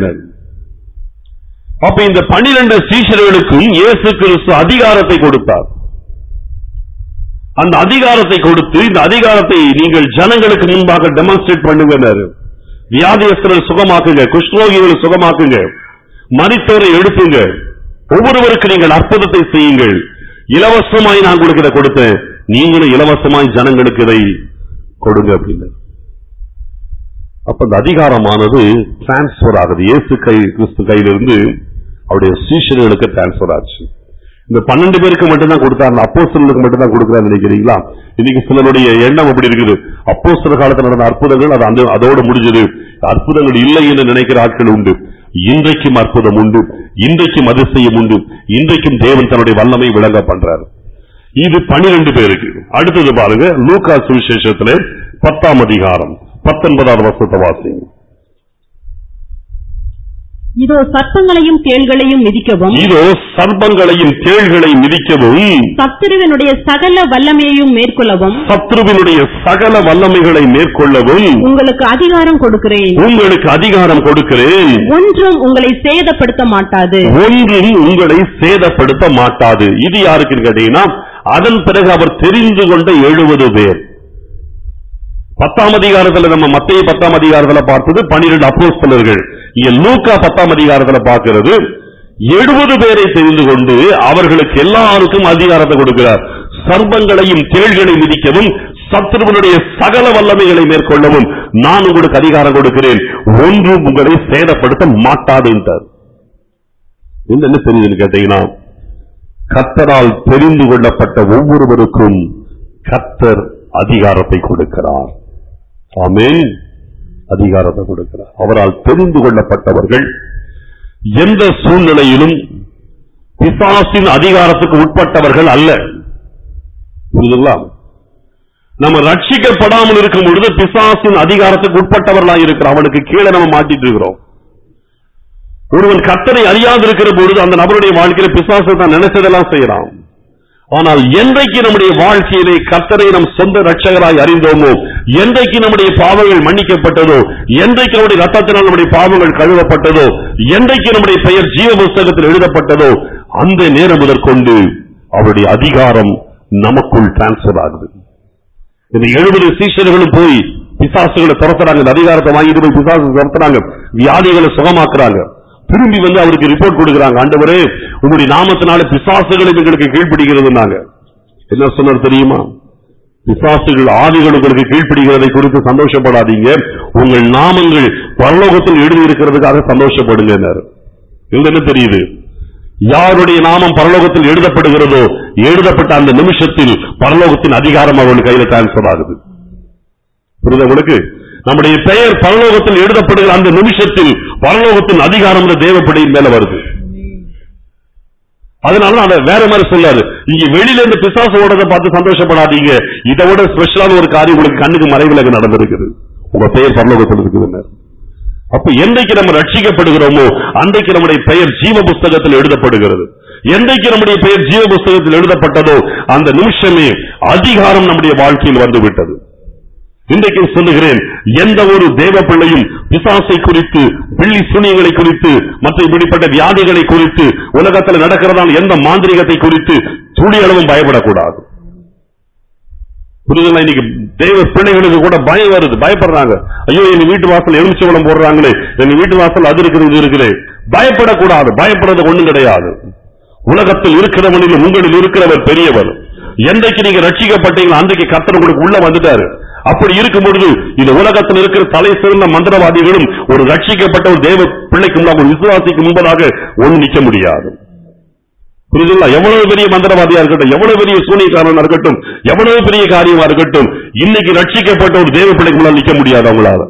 அப்ப இந்த பன்னிரண்டு சீஷர்களுக்கும் இயேசு கிறிஸ்து அதிகாரத்தை கொடுத்தார் அந்த அதிகாரத்தை கொடுத்து இந்த அதிகாரத்தை நீங்கள் ஜனங்களுக்கு முன்பாக டெமான்ஸ்ட்ரேட் பண்ணுங்க வியாதியஸ்தரை சுகமாக்குங்க குஷ்ணோகிகளை சுகமாக்குங்க மரித்தோரை எழுப்புங்க ஒவ்வொருவருக்கு நீங்கள் அற்புதத்தை செய்யுங்கள் இலவசமாய் நான் உங்களுக்கு இதை கொடுத்தேன் நீங்களும் இலவசமாய் ஜனங்களுக்கு இதை கொடுங்க அப்படின்னு அப்ப இந்த அதிகாரமானது டிரான்ஸ்பர் ஆகுது இயேசு கை கிறிஸ்து கையிலிருந்து அவருடைய சீஷர்களுக்கு டிரான்ஸ்பர் ஆச்சு இந்த பன்னெண்டு பேருக்கு மட்டும்தான் கொடுத்தார் அந்த அப்போஸ்தலர்களுக்கு மட்டும்தான் கொடுக்கிறார் நினைக்கிறீங்களா இன்னைக்கு சிலருடைய எண்ணம் அப்படி இருக்குது அப்போஸ்தலர் காலத்தில் நடந்த அற்புதங்கள் அது அந்த அதோட முடிஞ்சது அற்புதங்கள் இல்லை என்று நினைக்கிற ஆட்கள் உண்டு இன்றைக்கும் அற்புதம் உண்டு இன்றைக்கும் அதிசயம் உண்டு இன்றைக்கும் தேவன் தன்னுடைய வல்லமை விளங்க பண்றார் இது பனிரெண்டு பேருக்கு அடுத்தது பாருங்க லூக்கா சுவிசேஷத்திலே பத்தாம் அதிகாரம் பத்தொன்பதாவது வருஷத்தை வாசிங்க இதோ சர்ப்பங்களையும் தேள்களையும் மிதிக்கவும் இதோ சர்ப்பங்களையும் தேள்களை மிதிக்கவும் சத்துருவனுடைய சகல வல்லமையையும் மேற்கொள்ளவும் சத்ருவினுடைய சகல வல்லமைகளை மேற்கொள்ளவும் உங்களுக்கு அதிகாரம் கொடுக்கிறேன் உங்களுக்கு அதிகாரம் கொடுக்கிறேன் ஒன்றும் உங்களை சேதப்படுத்த மாட்டாது ஒன்றும் உங்களை சேதப்படுத்த மாட்டாது இது யாருக்குன்னு கேட்டீங்கன்னா அதன் பிறகு அவர் தெரிந்து கொண்ட எழுபது பேர் பத்தாம் அதிகாரத்துல நம்ம மத்திய பத்தாம் அதிகாரத்துல பார்த்தது பன்னிரண்டு அப்போஸ்தலர்கள் இங்க லூக்கா பத்தாம் அதிகாரத்துல பார்க்கிறது எழுபது பேரை தெரிந்து கொண்டு அவர்களுக்கு எல்லாருக்கும் அதிகாரத்தை கொடுக்கிறார் சர்ப்பங்களையும் தேள்களை மிதிக்கவும் சத்துருவனுடைய சகல வல்லமைகளை மேற்கொள்ளவும் நான் உங்களுக்கு அதிகாரம் கொடுக்கிறேன் ஒன்றும் உங்களை சேதப்படுத்த மாட்டாது என்றார் என்ன என்ன தெரியுதுன்னு கேட்டீங்கன்னா கர்த்தரால் தெரிந்து கொள்ளப்பட்ட ஒவ்வொருவருக்கும் கர்த்தர் அதிகாரத்தை கொடுக்கிறார் ஆமென் அதிகாரத்தை கொடுக்கிறார் அவரால் தெரிந்து கொள்ளப்பட்டவர்கள் எந்த சூழ்நிலையிலும் பிசாசின் அதிகாரத்துக்கு உட்பட்டவர்கள் அல்ல புரியுதுங்களா நம்ம ரட்சிக்கப்படாமல் இருக்கும் பொழுது பிசாசின் அதிகாரத்துக்கு உட்பட்டவர்களா இருக்கிறோம் அவனுக்கு கீழே நம்ம மாட்டிட்டு இருக்கிறோம் ஒருவன் கர்த்தரை அறியாது இருக்கிற பொழுது அந்த நபருடைய வாழ்க்கையில பிசாசை தான் நினைச்சதெல்லாம் செய்யறான் ஆனால் என்றைக்கு நம்முடைய வாழ்க்கையிலே கர்த்தரை நம் சொந்த ரட்சகராய் அறிந்தோமோ என்றைக்கு நம்முடைய பாவங்கள் மன்னிக்கப்பட்டதோ என்றைக்கு நம்முடைய ரத்தத்தினால் நம்முடைய பாவங்கள் கழுவப்பட்டதோ என்றைக்கு நம்முடைய பெயர் ஜீவ புஸ்தகத்தில் எழுதப்பட்டதோ அந்த நேரம் முதற்கொண்டு அவருடைய அதிகாரம் நமக்குள் டிரான்ஸ்பர் ஆகுது இந்த எழுபது சீஷர்களும் போய் பிசாசுகளை துரத்துறாங்க இந்த அதிகாரத்தை வாங்கிட்டு போய் பிசாசு துரத்துறாங்க வியாதிகளை சுகமாக்குறாங்க திரும்பி வந்து அவருக்கு ரிப்போர்ட் கொடுக்குறாங்க ஆண்டவரே உங்களுடைய நாமத்தினால பிசாசுகளை எங்களுக்கு கீழ்ப்பிடிக்கிறதுனாங்க என்ன சொன்னார் தெரியுமா பிசாசுகள் ஆவிகள் உங்களுக்கு கீழ்ப்பிடிக்கிறதை குறித்து சந்தோஷப்படாதீங்க உங்கள் நாமங்கள் பரலோகத்தில் எழுதி இருக்கிறதுக்காக சந்தோஷப்படுங்க என்ன தெரியுது யாருடைய நாமம் பரலோகத்தில் எழுதப்படுகிறதோ எழுதப்பட்ட அந்த நிமிஷத்தில் பரலோகத்தின் அதிகாரம் அவர்கள் கையில டிரான்ஸ்பர் ஆகுது புரியுதா உங்களுக்கு நம்முடைய பெயர் பரலோகத்தில் எழுதப்படுகிற அந்த நிமிஷத்தில் பரலோகத்தின் அதிகாரம் இந்த தேவப்படையின் மேல வருது அதனால அதை வேற மாதிரி சொல்லாரு இங்க வெளியில இருந்து பிசாசு ஓடுறதை பார்த்து சந்தோஷப்படாதீங்க இதை விட ஸ்பெஷலான ஒரு காரியம் உங்களுக்கு கண்ணுக்கு மறைவிலக நடந்திருக்குது உங்க பெயர் பரலோகத்தில் இருக்குதுன்னு அப்ப என்றைக்கு நம்ம ரட்சிக்கப்படுகிறோமோ அன்றைக்கு நம்முடைய பெயர் ஜீவ புஸ்தகத்தில் எழுதப்படுகிறது என்றைக்கு நம்முடைய பெயர் ஜீவ புஸ்தகத்தில் எழுதப்பட்டதோ அந்த நிமிஷமே அதிகாரம் நம்முடைய வாழ்க்கையில் வந்து விட்டது இன்றைக்கு சொல்லுகிறேன் எந்த ஒரு தேவ பிள்ளையும் பிசாசை குறித்து பிள்ளி சுனியங்களை குறித்து மற்ற இப்படிப்பட்ட வியாதிகளை குறித்து உலகத்தில் நடக்கிறதால் எந்த மாந்திரிகத்தை குறித்து துளி அளவும் பயப்படக்கூடாது புரியுதுங்களா இன்னைக்கு தேவ பிள்ளைகளுக்கு கூட பயம் வருது பயப்படுறாங்க ஐயோ எங்க வீட்டு வாசல் எலுமிச்சவளம் போடுறாங்களே எங்க வீட்டு வாசல் அது இருக்குது இது இருக்குது பயப்படக்கூடாது பயப்படுறது ஒண்ணும் கிடையாது உலகத்தில் இருக்கிறவனில் உங்களில் இருக்கிறவர் பெரியவர் என்றைக்கு நீங்க ரட்சிக்கப்பட்டீங்களோ அன்றைக்கு கர்த்தர் உங்களுக்கு உள்ள வந்துட்டாரு அப்படி இருக்கும் பொழுது இந்த உலகத்தில் இருக்கிற தலை சிறந்த மந்திரவாதிகளும் ஒரு ரட்சிக்கப்பட்ட ஒரு தேவ பிள்ளைக்கு முன்பாக ஒரு விசுவாசிக்கு முன்பதாக ஒண்ணு நிக்க முடியாது புரியுதுங்களா எவ்வளவு பெரிய மந்திரவாதியா இருக்கட்டும் எவ்வளவு பெரிய சூனியக்காரனா இருக்கட்டும் எவ்வளவு பெரிய காரியமா இருக்கட்டும் இன்னைக்கு ரட்சிக்கப்பட்ட ஒரு தேவ பிள்ளைக்கு முன்னால் நிக்க முடியாது அவங்களால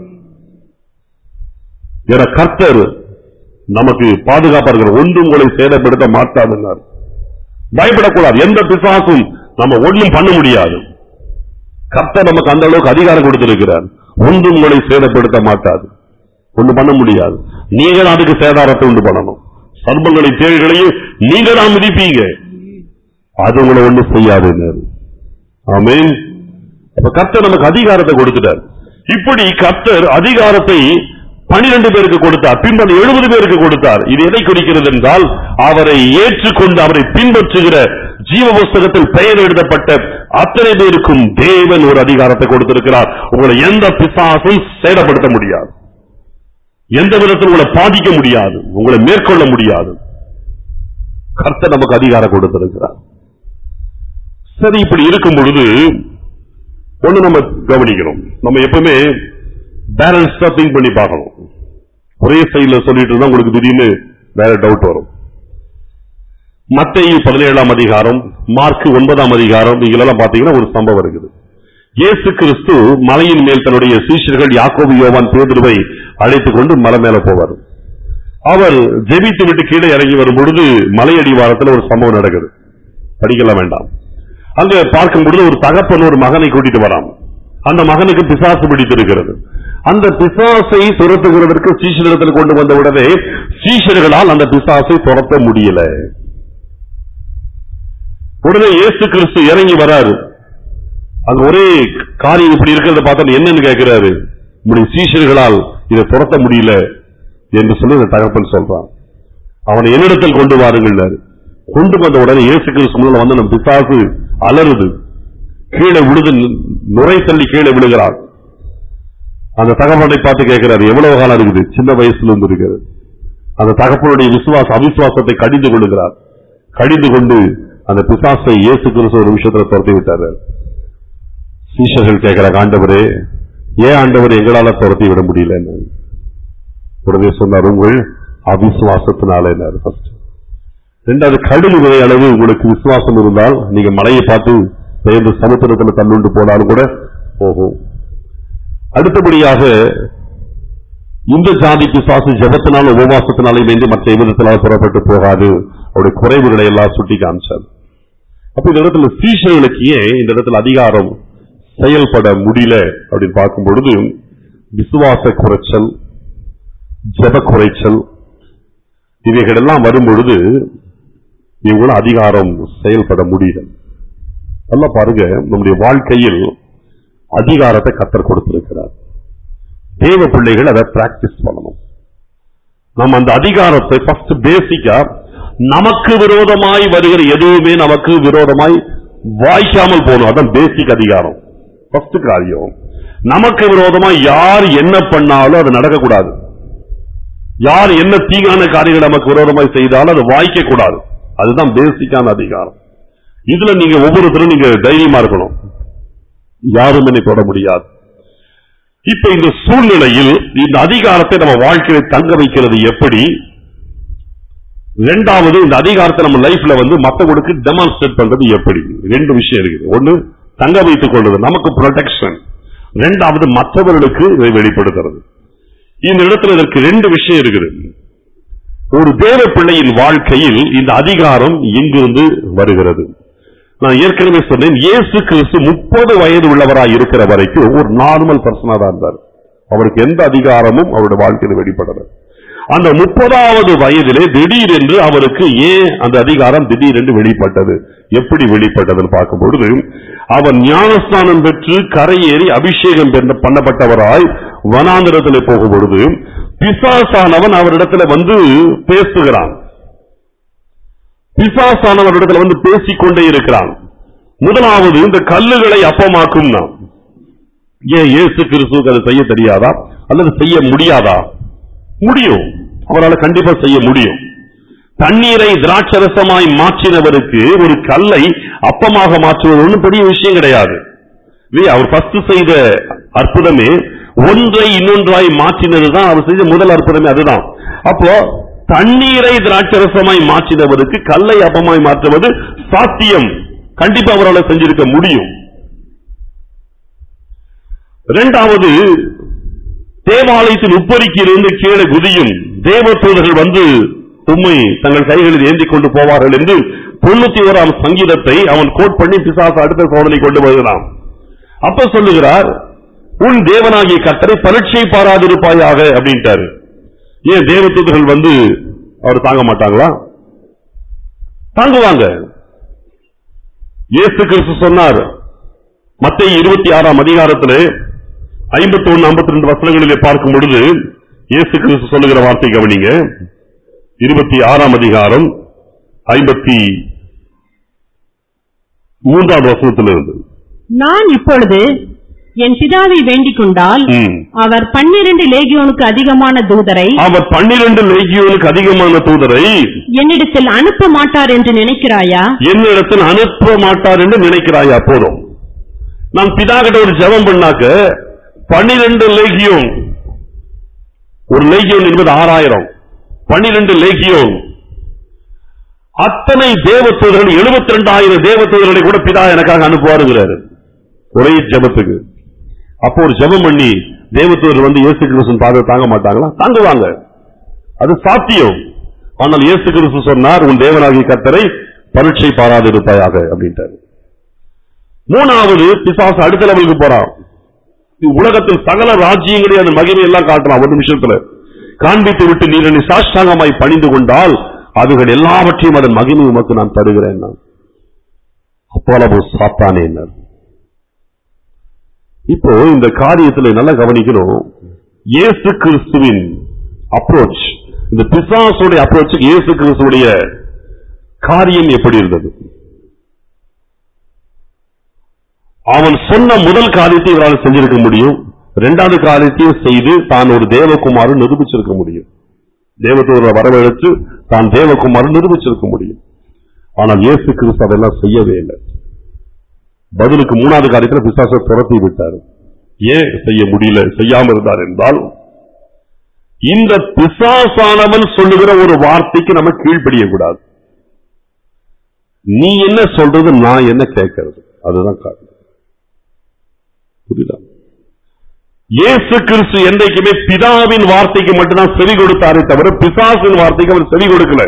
என கர்த்தர் நமக்கு பாதுகாப்பா இருக்கிற ஒன்றும் உங்களை சேதப்படுத்த மாட்டாதுன்னார் பயப்படக்கூடாது எந்த பிசாசும் நம்ம ஒண்ணும் பண்ண முடியாது கர்த்தர் நமக்கு அந்த அளவுக்கு அதிகாரம் கொடுத்திருக்கிறார் ஒன்றும் உங்களை சேதப்படுத்த மாட்டாது ஒண்ணு பண்ண முடியாது நீங்க தான் அதுக்கு சேதாரத்தை உண்டு பண்ணணும் சர்பங்களை தேள்களையும் நீங்க தான் மிதிப்பீங்க அது உங்களை ஒண்ணும் செய்யாது ஆமென் அப்ப கர்த்தர் நமக்கு அதிகாரத்தை கொடுத்துட்டார் இப்படி கர்த்தர் அதிகாரத்தை பனிரெண்டு பேருக்கு கொடுத்தார் பின்பு எழுபது பேருக்கு கொடுத்தார் இது எதை குறிக்கிறது என்றால் அவரை ஏற்றுக்கொண்டு அவரை பின்பற்றுகிற ஜீவ புஸ்தகத்தில் பெயர் எழுதப்பட்ட அத்தனை பேருக்கும் தேவன் ஒரு அதிகாரத்தை கொடுத்திருக்கிறார் உங்களை எந்த பிசாசும் சேதப்படுத்த முடியாது எந்த விதத்தில் உங்களை பாதிக்க முடியாது உங்களை மேற்கொள்ள முடியாது கர்த்தர் நமக்கு அதிகாரம் கொடுத்திருக்கிறார் சரி இப்படி இருக்கும் பொழுது ஒண்ணு நம்ம கவனிக்கணும் நம்ம எப்பவுமே பேலன்ஸ்டா திங்க் பண்ணி பார்க்கணும் ஒரே சைடுல சொல்லிட்டு இருந்தா உங்களுக்கு திடீர்னு வேற டவுட் வரும் மத்திய பதினேழாம் அதிகாரம் மார்க் ஒன்பதாம் அதிகாரம் நீங்களெல்லாம் பாத்தீங்கன்னா ஒரு சம்பவம் இருக்குது இயேசு கிறிஸ்து மலையின் மேல் தன்னுடைய சீஷர்கள் யாக்கோபு யோவான் பேதுருவை அழைத்துக் கொண்டு மலை மேல போவார் அவர் ஜெபித்து விட்டு கீழே இறங்கி வரும் பொழுது மலையடிவாரத்தில் ஒரு சம்பவம் நடக்குது படிக்கலாம் வேண்டாம் அங்க பார்க்கும் பொழுது ஒரு தகப்பன் ஒரு மகனை கூட்டிட்டு வரான் அந்த மகனுக்கு பிசாசு பிடித்திருக்கிறது அந்த பிசாசை துரத்துகிறதற்கு சீஷரிடத்தில் கொண்டு வந்த உடனே சீஷர்களால் அந்த பிசாசை துரத்த முடியல உடனே இயேசு கிறிஸ்து இறங்கி வராரு அங்க ஒரே காரியம் இப்படி இருக்கிறத பார்த்தா என்னன்னு கேட்கிறாரு உங்களுடைய சீஷர்களால் இதை துரத்த முடியல என்று சொல்லி அந்த தகப்பன் சொல்றான் அவனை என்னிடத்தில் கொண்டு வாருங்கள் கொண்டு வந்த உடனே இயேசு கிறிஸ்து முன்னால வந்து நம்ம பிசாசு அலறுது கீழே விழுது நுரை தள்ளி கீழே விழுகிறான் அந்த தகப்பனை பார்த்து கேட்கிறாரு எவ்வளவு காலம் இருக்குது சின்ன வயசுல இருந்து இருக்கிறது அந்த தகப்பனுடைய விசுவாச அவிசுவாசத்தை கடிந்து கொள்ளுகிறார் கடிந்து கொண்டு அந்த பிசாசை இயேசு கிறிஸ்து ஒரு விஷயத்துல துரத்தி விட்டாரு சீஷர்கள் கேட்கிறாங்க ஆண்டவரே ஏன் ஆண்டவர் எங்களால துரத்தி விட முடியலன்னு உடனே சொன்னார் உங்கள் அவிசுவாசத்தினால ஃபர்ஸ்ட் ரெண்டாவது கடுகு விதை அளவு உங்களுக்கு விசுவாசம் இருந்தால் நீங்க மலையை பார்த்து பெயர்ந்து சமுத்திரத்துல தள்ளுண்டு போனாலும் கூட போகும் அடுத்தபடியாக இந்த ஜாதி பிசாசு ஜபத்தினாலும் உபவாசத்தினாலும் வேண்டி மற்ற விதத்தினால் புறப்பட்டு போகாது அவருடைய குறைவுகளை எல்லாம் சுட்டி காமிச்சார் அப்ப இந்த இடத்துல சீஷர்களுக்கு ஏன் இந்த இடத்துல அதிகாரம் செயல்பட முடியல அப்படின்னு பார்க்கும் பொழுது விசுவாச குறைச்சல் ஜப குறைச்சல் இவைகள் எல்லாம் வரும் பொழுது இவங்களும் அதிகாரம் செயல்பட முடியல நல்லா பாருங்க நம்முடைய வாழ்க்கையில் அதிகாரத்தை கத்தர் கொடுத்திருக்கிறார் தேவ பிள்ளைகள் அதை பிராக்டிஸ் பண்ணணும் நம்ம அந்த அதிகாரத்தை ஃபர்ஸ்ட் பேசிக்கா நமக்கு விரோதமாய் வருகிற எதுவுமே நமக்கு விரோதமாய் வாய்க்காமல் போகணும் அதான் பேசிக் அதிகாரம் ஃபர்ஸ்ட் காரியம் நமக்கு விரோதமா யார் என்ன பண்ணாலும் அது நடக்கக்கூடாது யார் என்ன தீங்கான காரியங்கள் நமக்கு விரோதமாய் செய்தாலும் அது வாய்க்க கூடாது அதுதான் பேசிக்கான அதிகாரம் இதுல நீங்க ஒவ்வொருத்தரும் நீங்க தைரியமா இருக்கணும் யாரும் என்னை தொட முடியாது இப்ப இந்த சூழ்நிலையில் இந்த அதிகாரத்தை நம்ம வாழ்க்கையை தங்க வைக்கிறது எப்படி ரெண்டாவது இந்த அதிகாரத்தை நம்ம லைஃப்ல வந்து மத்தவங்களுக்கு டெமான்ஸ்ட்ரேட் பண்றது எப்படி ரெண்டு விஷயம் இருக்குது ஒண்ணு தங்க வைத்துக் கொள்வது நமக்கு ப்ரொடெக்ஷன் ரெண்டாவது மற்றவர்களுக்கு இதை வெளிப்படுத்துறது இந்த இடத்துல இதற்கு ரெண்டு விஷயம் இருக்குது ஒரு தேவ பிள்ளையின் வாழ்க்கையில் இந்த அதிகாரம் எங்கிருந்து வருகிறது நான் ஏற்கனவே சொன்னேன் இயேசு கிறிஸ்து முப்பது வயது உள்ளவராய் இருக்கிற வரைக்கும் ஒரு நார்மல் பர்சனா தான் இருந்தார் அவருக்கு எந்த அதிகாரமும் அவருடைய வாழ்க்கையில் வெளிப்படல அந்த முப்பதாவது வயதிலே திடீரென்று அவருக்கு ஏன் அந்த அதிகாரம் திடீரென்று வெளிப்பட்டது எப்படி வெளிப்பட்டதுன்னு பார்க்கும் பொழுது அவர் ஞானஸ்நானம் பெற்று கரையேறி அபிஷேகம் பெற்ற- பண்ணப்பட்டவராய் வனாந்திரத்தில் போகும் பொழுது பிசாசானவன் அவரிடத்துல வந்து பேசுகிறான் பிசாசானவரிடத்துல வந்து பேசிக்கொண்டே இருக்கிறான் முதலாவது இந்த கல்லுகளை அப்பமாக்கும் நாம் ஏன் இயேசு கிறிஸ்துவுக்கு அதை செய்ய தெரியாதா அல்லது செய்ய முடியாதா முடியும் அவரால் கண்டிப்பா செய்ய முடியும் தண்ணீரை திராட்சரசமாய் மாற்றினவருக்கு ஒரு கல்லை அப்பமாக மாற்றுவது ஒன்றும் பெரிய விஷயம் கிடையாது இல்லையா அவர் ஃபர்ஸ்ட் செய்த அற்புதமே ஒன்றை இன்னொன்றாய் மாற்றினதுதான் அவர் செய்த முதல் அற்புதமே அதுதான் அப்போ தண்ணீரை திராட்சரசமாய் மாற்றினவருக்கு கல்லை அப்பமாய் மாற்றுவது சாத்தியம் கண்டிப்பா அவரால் செஞ்சிருக்க முடியும் இரண்டாவது தேவாலயத்தின் உப்பரிக்கிலிருந்து கீழே குதியும் தேவதூதர்கள் வந்து உம்மை தங்கள் கைகளில் ஏந்தி கொண்டு போவார்கள் என்று தொண்ணூத்தி ஓராம் சங்கீதத்தை அவன் கோட் பண்ணி பிசாசு அடுத்த சோதனை கொண்டு வருகிறான் அப்ப சொல்லுகிறார் உன் தேவனாகிய கத்தரை பரீட்சை பாராதிருப்பாயாக அப்படின்ட்டாரு ஏன் தேவதூதர்கள் வந்து அவர் தாங்க மாட்டாங்களா தாங்குவாங்க இயேசு கிறிஸ்து சொன்னார் மத்திய இருபத்தி ஆறாம் அதிகாரத்திலே ஐம்பத்தி ஒன்னு ஐம்பத்தி ரெண்டு வசனங்களிலே பார்க்கும் பொழுது இயேசு கிறிஸ்து சொல்லுகிற வார்த்தை கவனிங்க இருபத்தி ஆறாம் அதிகாரம் ஐம்பத்தி மூன்றாம் வசனத்திலிருந்து நான் இப்பொழுது என் பிதாவை வேண்டிக் கொண்டால் ம். அவர் பன்னிரண்டு லேகியோனுக்கு அதிகமான தூதரை அவர் பன்னிரண்டு லேகியோனுக்கு அதிகமான தூதரை என்னிடத்தில் அனுப்ப மாட்டார் என்று நினைக்கிறாயா என்னிடத்தில் அனுப்ப மாட்டார் என்று நினைக்கிறாயா போதும் நான் பிதா கிட்ட ஒரு ஜெபம் பண்ணாக்க பன்னிரண்டு லேகியோன் ஒரு லேகியோன் என்பது ஆறாயிரம் பன்னிரண்டு லேகியோன் அத்தனை தேவதூதர்கள் எழுபத்தி ரெண்டாயிரம் தேவதூதர்களை கூட பிதா எனக்காக அனுப்புவாருங்கிறாரு ஒரே ஜெபத்துக்கு அப்போ ஒரு ஜெபம் பண்ணி தேவதூதர் வந்து இயேசு கிறிஸ்துவின் பார்வை தாங்க மாட்டாங்களா தாங்குவாங்க அது சாத்தியம் ஆனால் இயேசு கிறிஸ்து சொன்னார் உன் தேவனாகிய கர்த்தரை பரீட்சை பாராதிருப்பாயாக அப்படின்ட்டாரு மூணாவது பிசாசு அடுத்த லெவலுக்கு போறான் உலகத்தில் சகல ராஜ்யங்களையும் அந்த மகிமை எல்லாம் காட்டலாம் ஒரு நிமிஷத்துல காண்பித்து விட்டு நீர் என்னை சாஷ்டாங்கமாய் பணிந்து கொண்டால் அதுகள் எல்லாவற்றையும் அதன் மகிமை உமக்கு நான் தருகிறேன் நான் அப்போலவு சாத்தானே என்றார். இப்போ இந்த காரியத்துல நல்லா கவனிக்கணும் இயேசு கிறிஸ்துவின் அப்ரோச் இந்த பிசாசுடைய அப்ரோச்சுக்கு இயேசு கிறிஸ்துடைய காரியம் எப்படி இருந்தது அவன் சொன்ன முதல் காரியத்தை இவரால் செஞ்சிருக்க முடியும் இரண்டாவது காரியத்தையும் செய்து தான் ஒரு தேவகுமாரு நிரூபிச்சிருக்க முடியும் தேவதூரை வரவழைத்து தான் தேவகுமாரு நிரூபிச்சிருக்க முடியும் ஆனால் இயேசு கிறிஸ்து அதெல்லாம் செய்யவே இல்லை பதிலுக்கு மூணாவது காரியத்துல பிசாசை துரத்தி விட்டார் ஏன் செய்ய முடியல செய்யாம இருந்தார் என்றால் இந்த பிசாசானவன் சொல்லுகிற ஒரு வார்த்தைக்கு நம்ம கீழ்ப்படிய கூடாது நீ என்ன சொல்றது நான் என்ன கேட்கறது அதுதான் காரணம் புரியுதா இயேசு கிறிஸ்து என்றைக்குமே பிதாவின் வார்த்தைக்கு மட்டும்தான் செவி கொடுத்தாரே தவிர பிசாசின் வார்த்தைக்கு அவர் செவி கொடுக்கல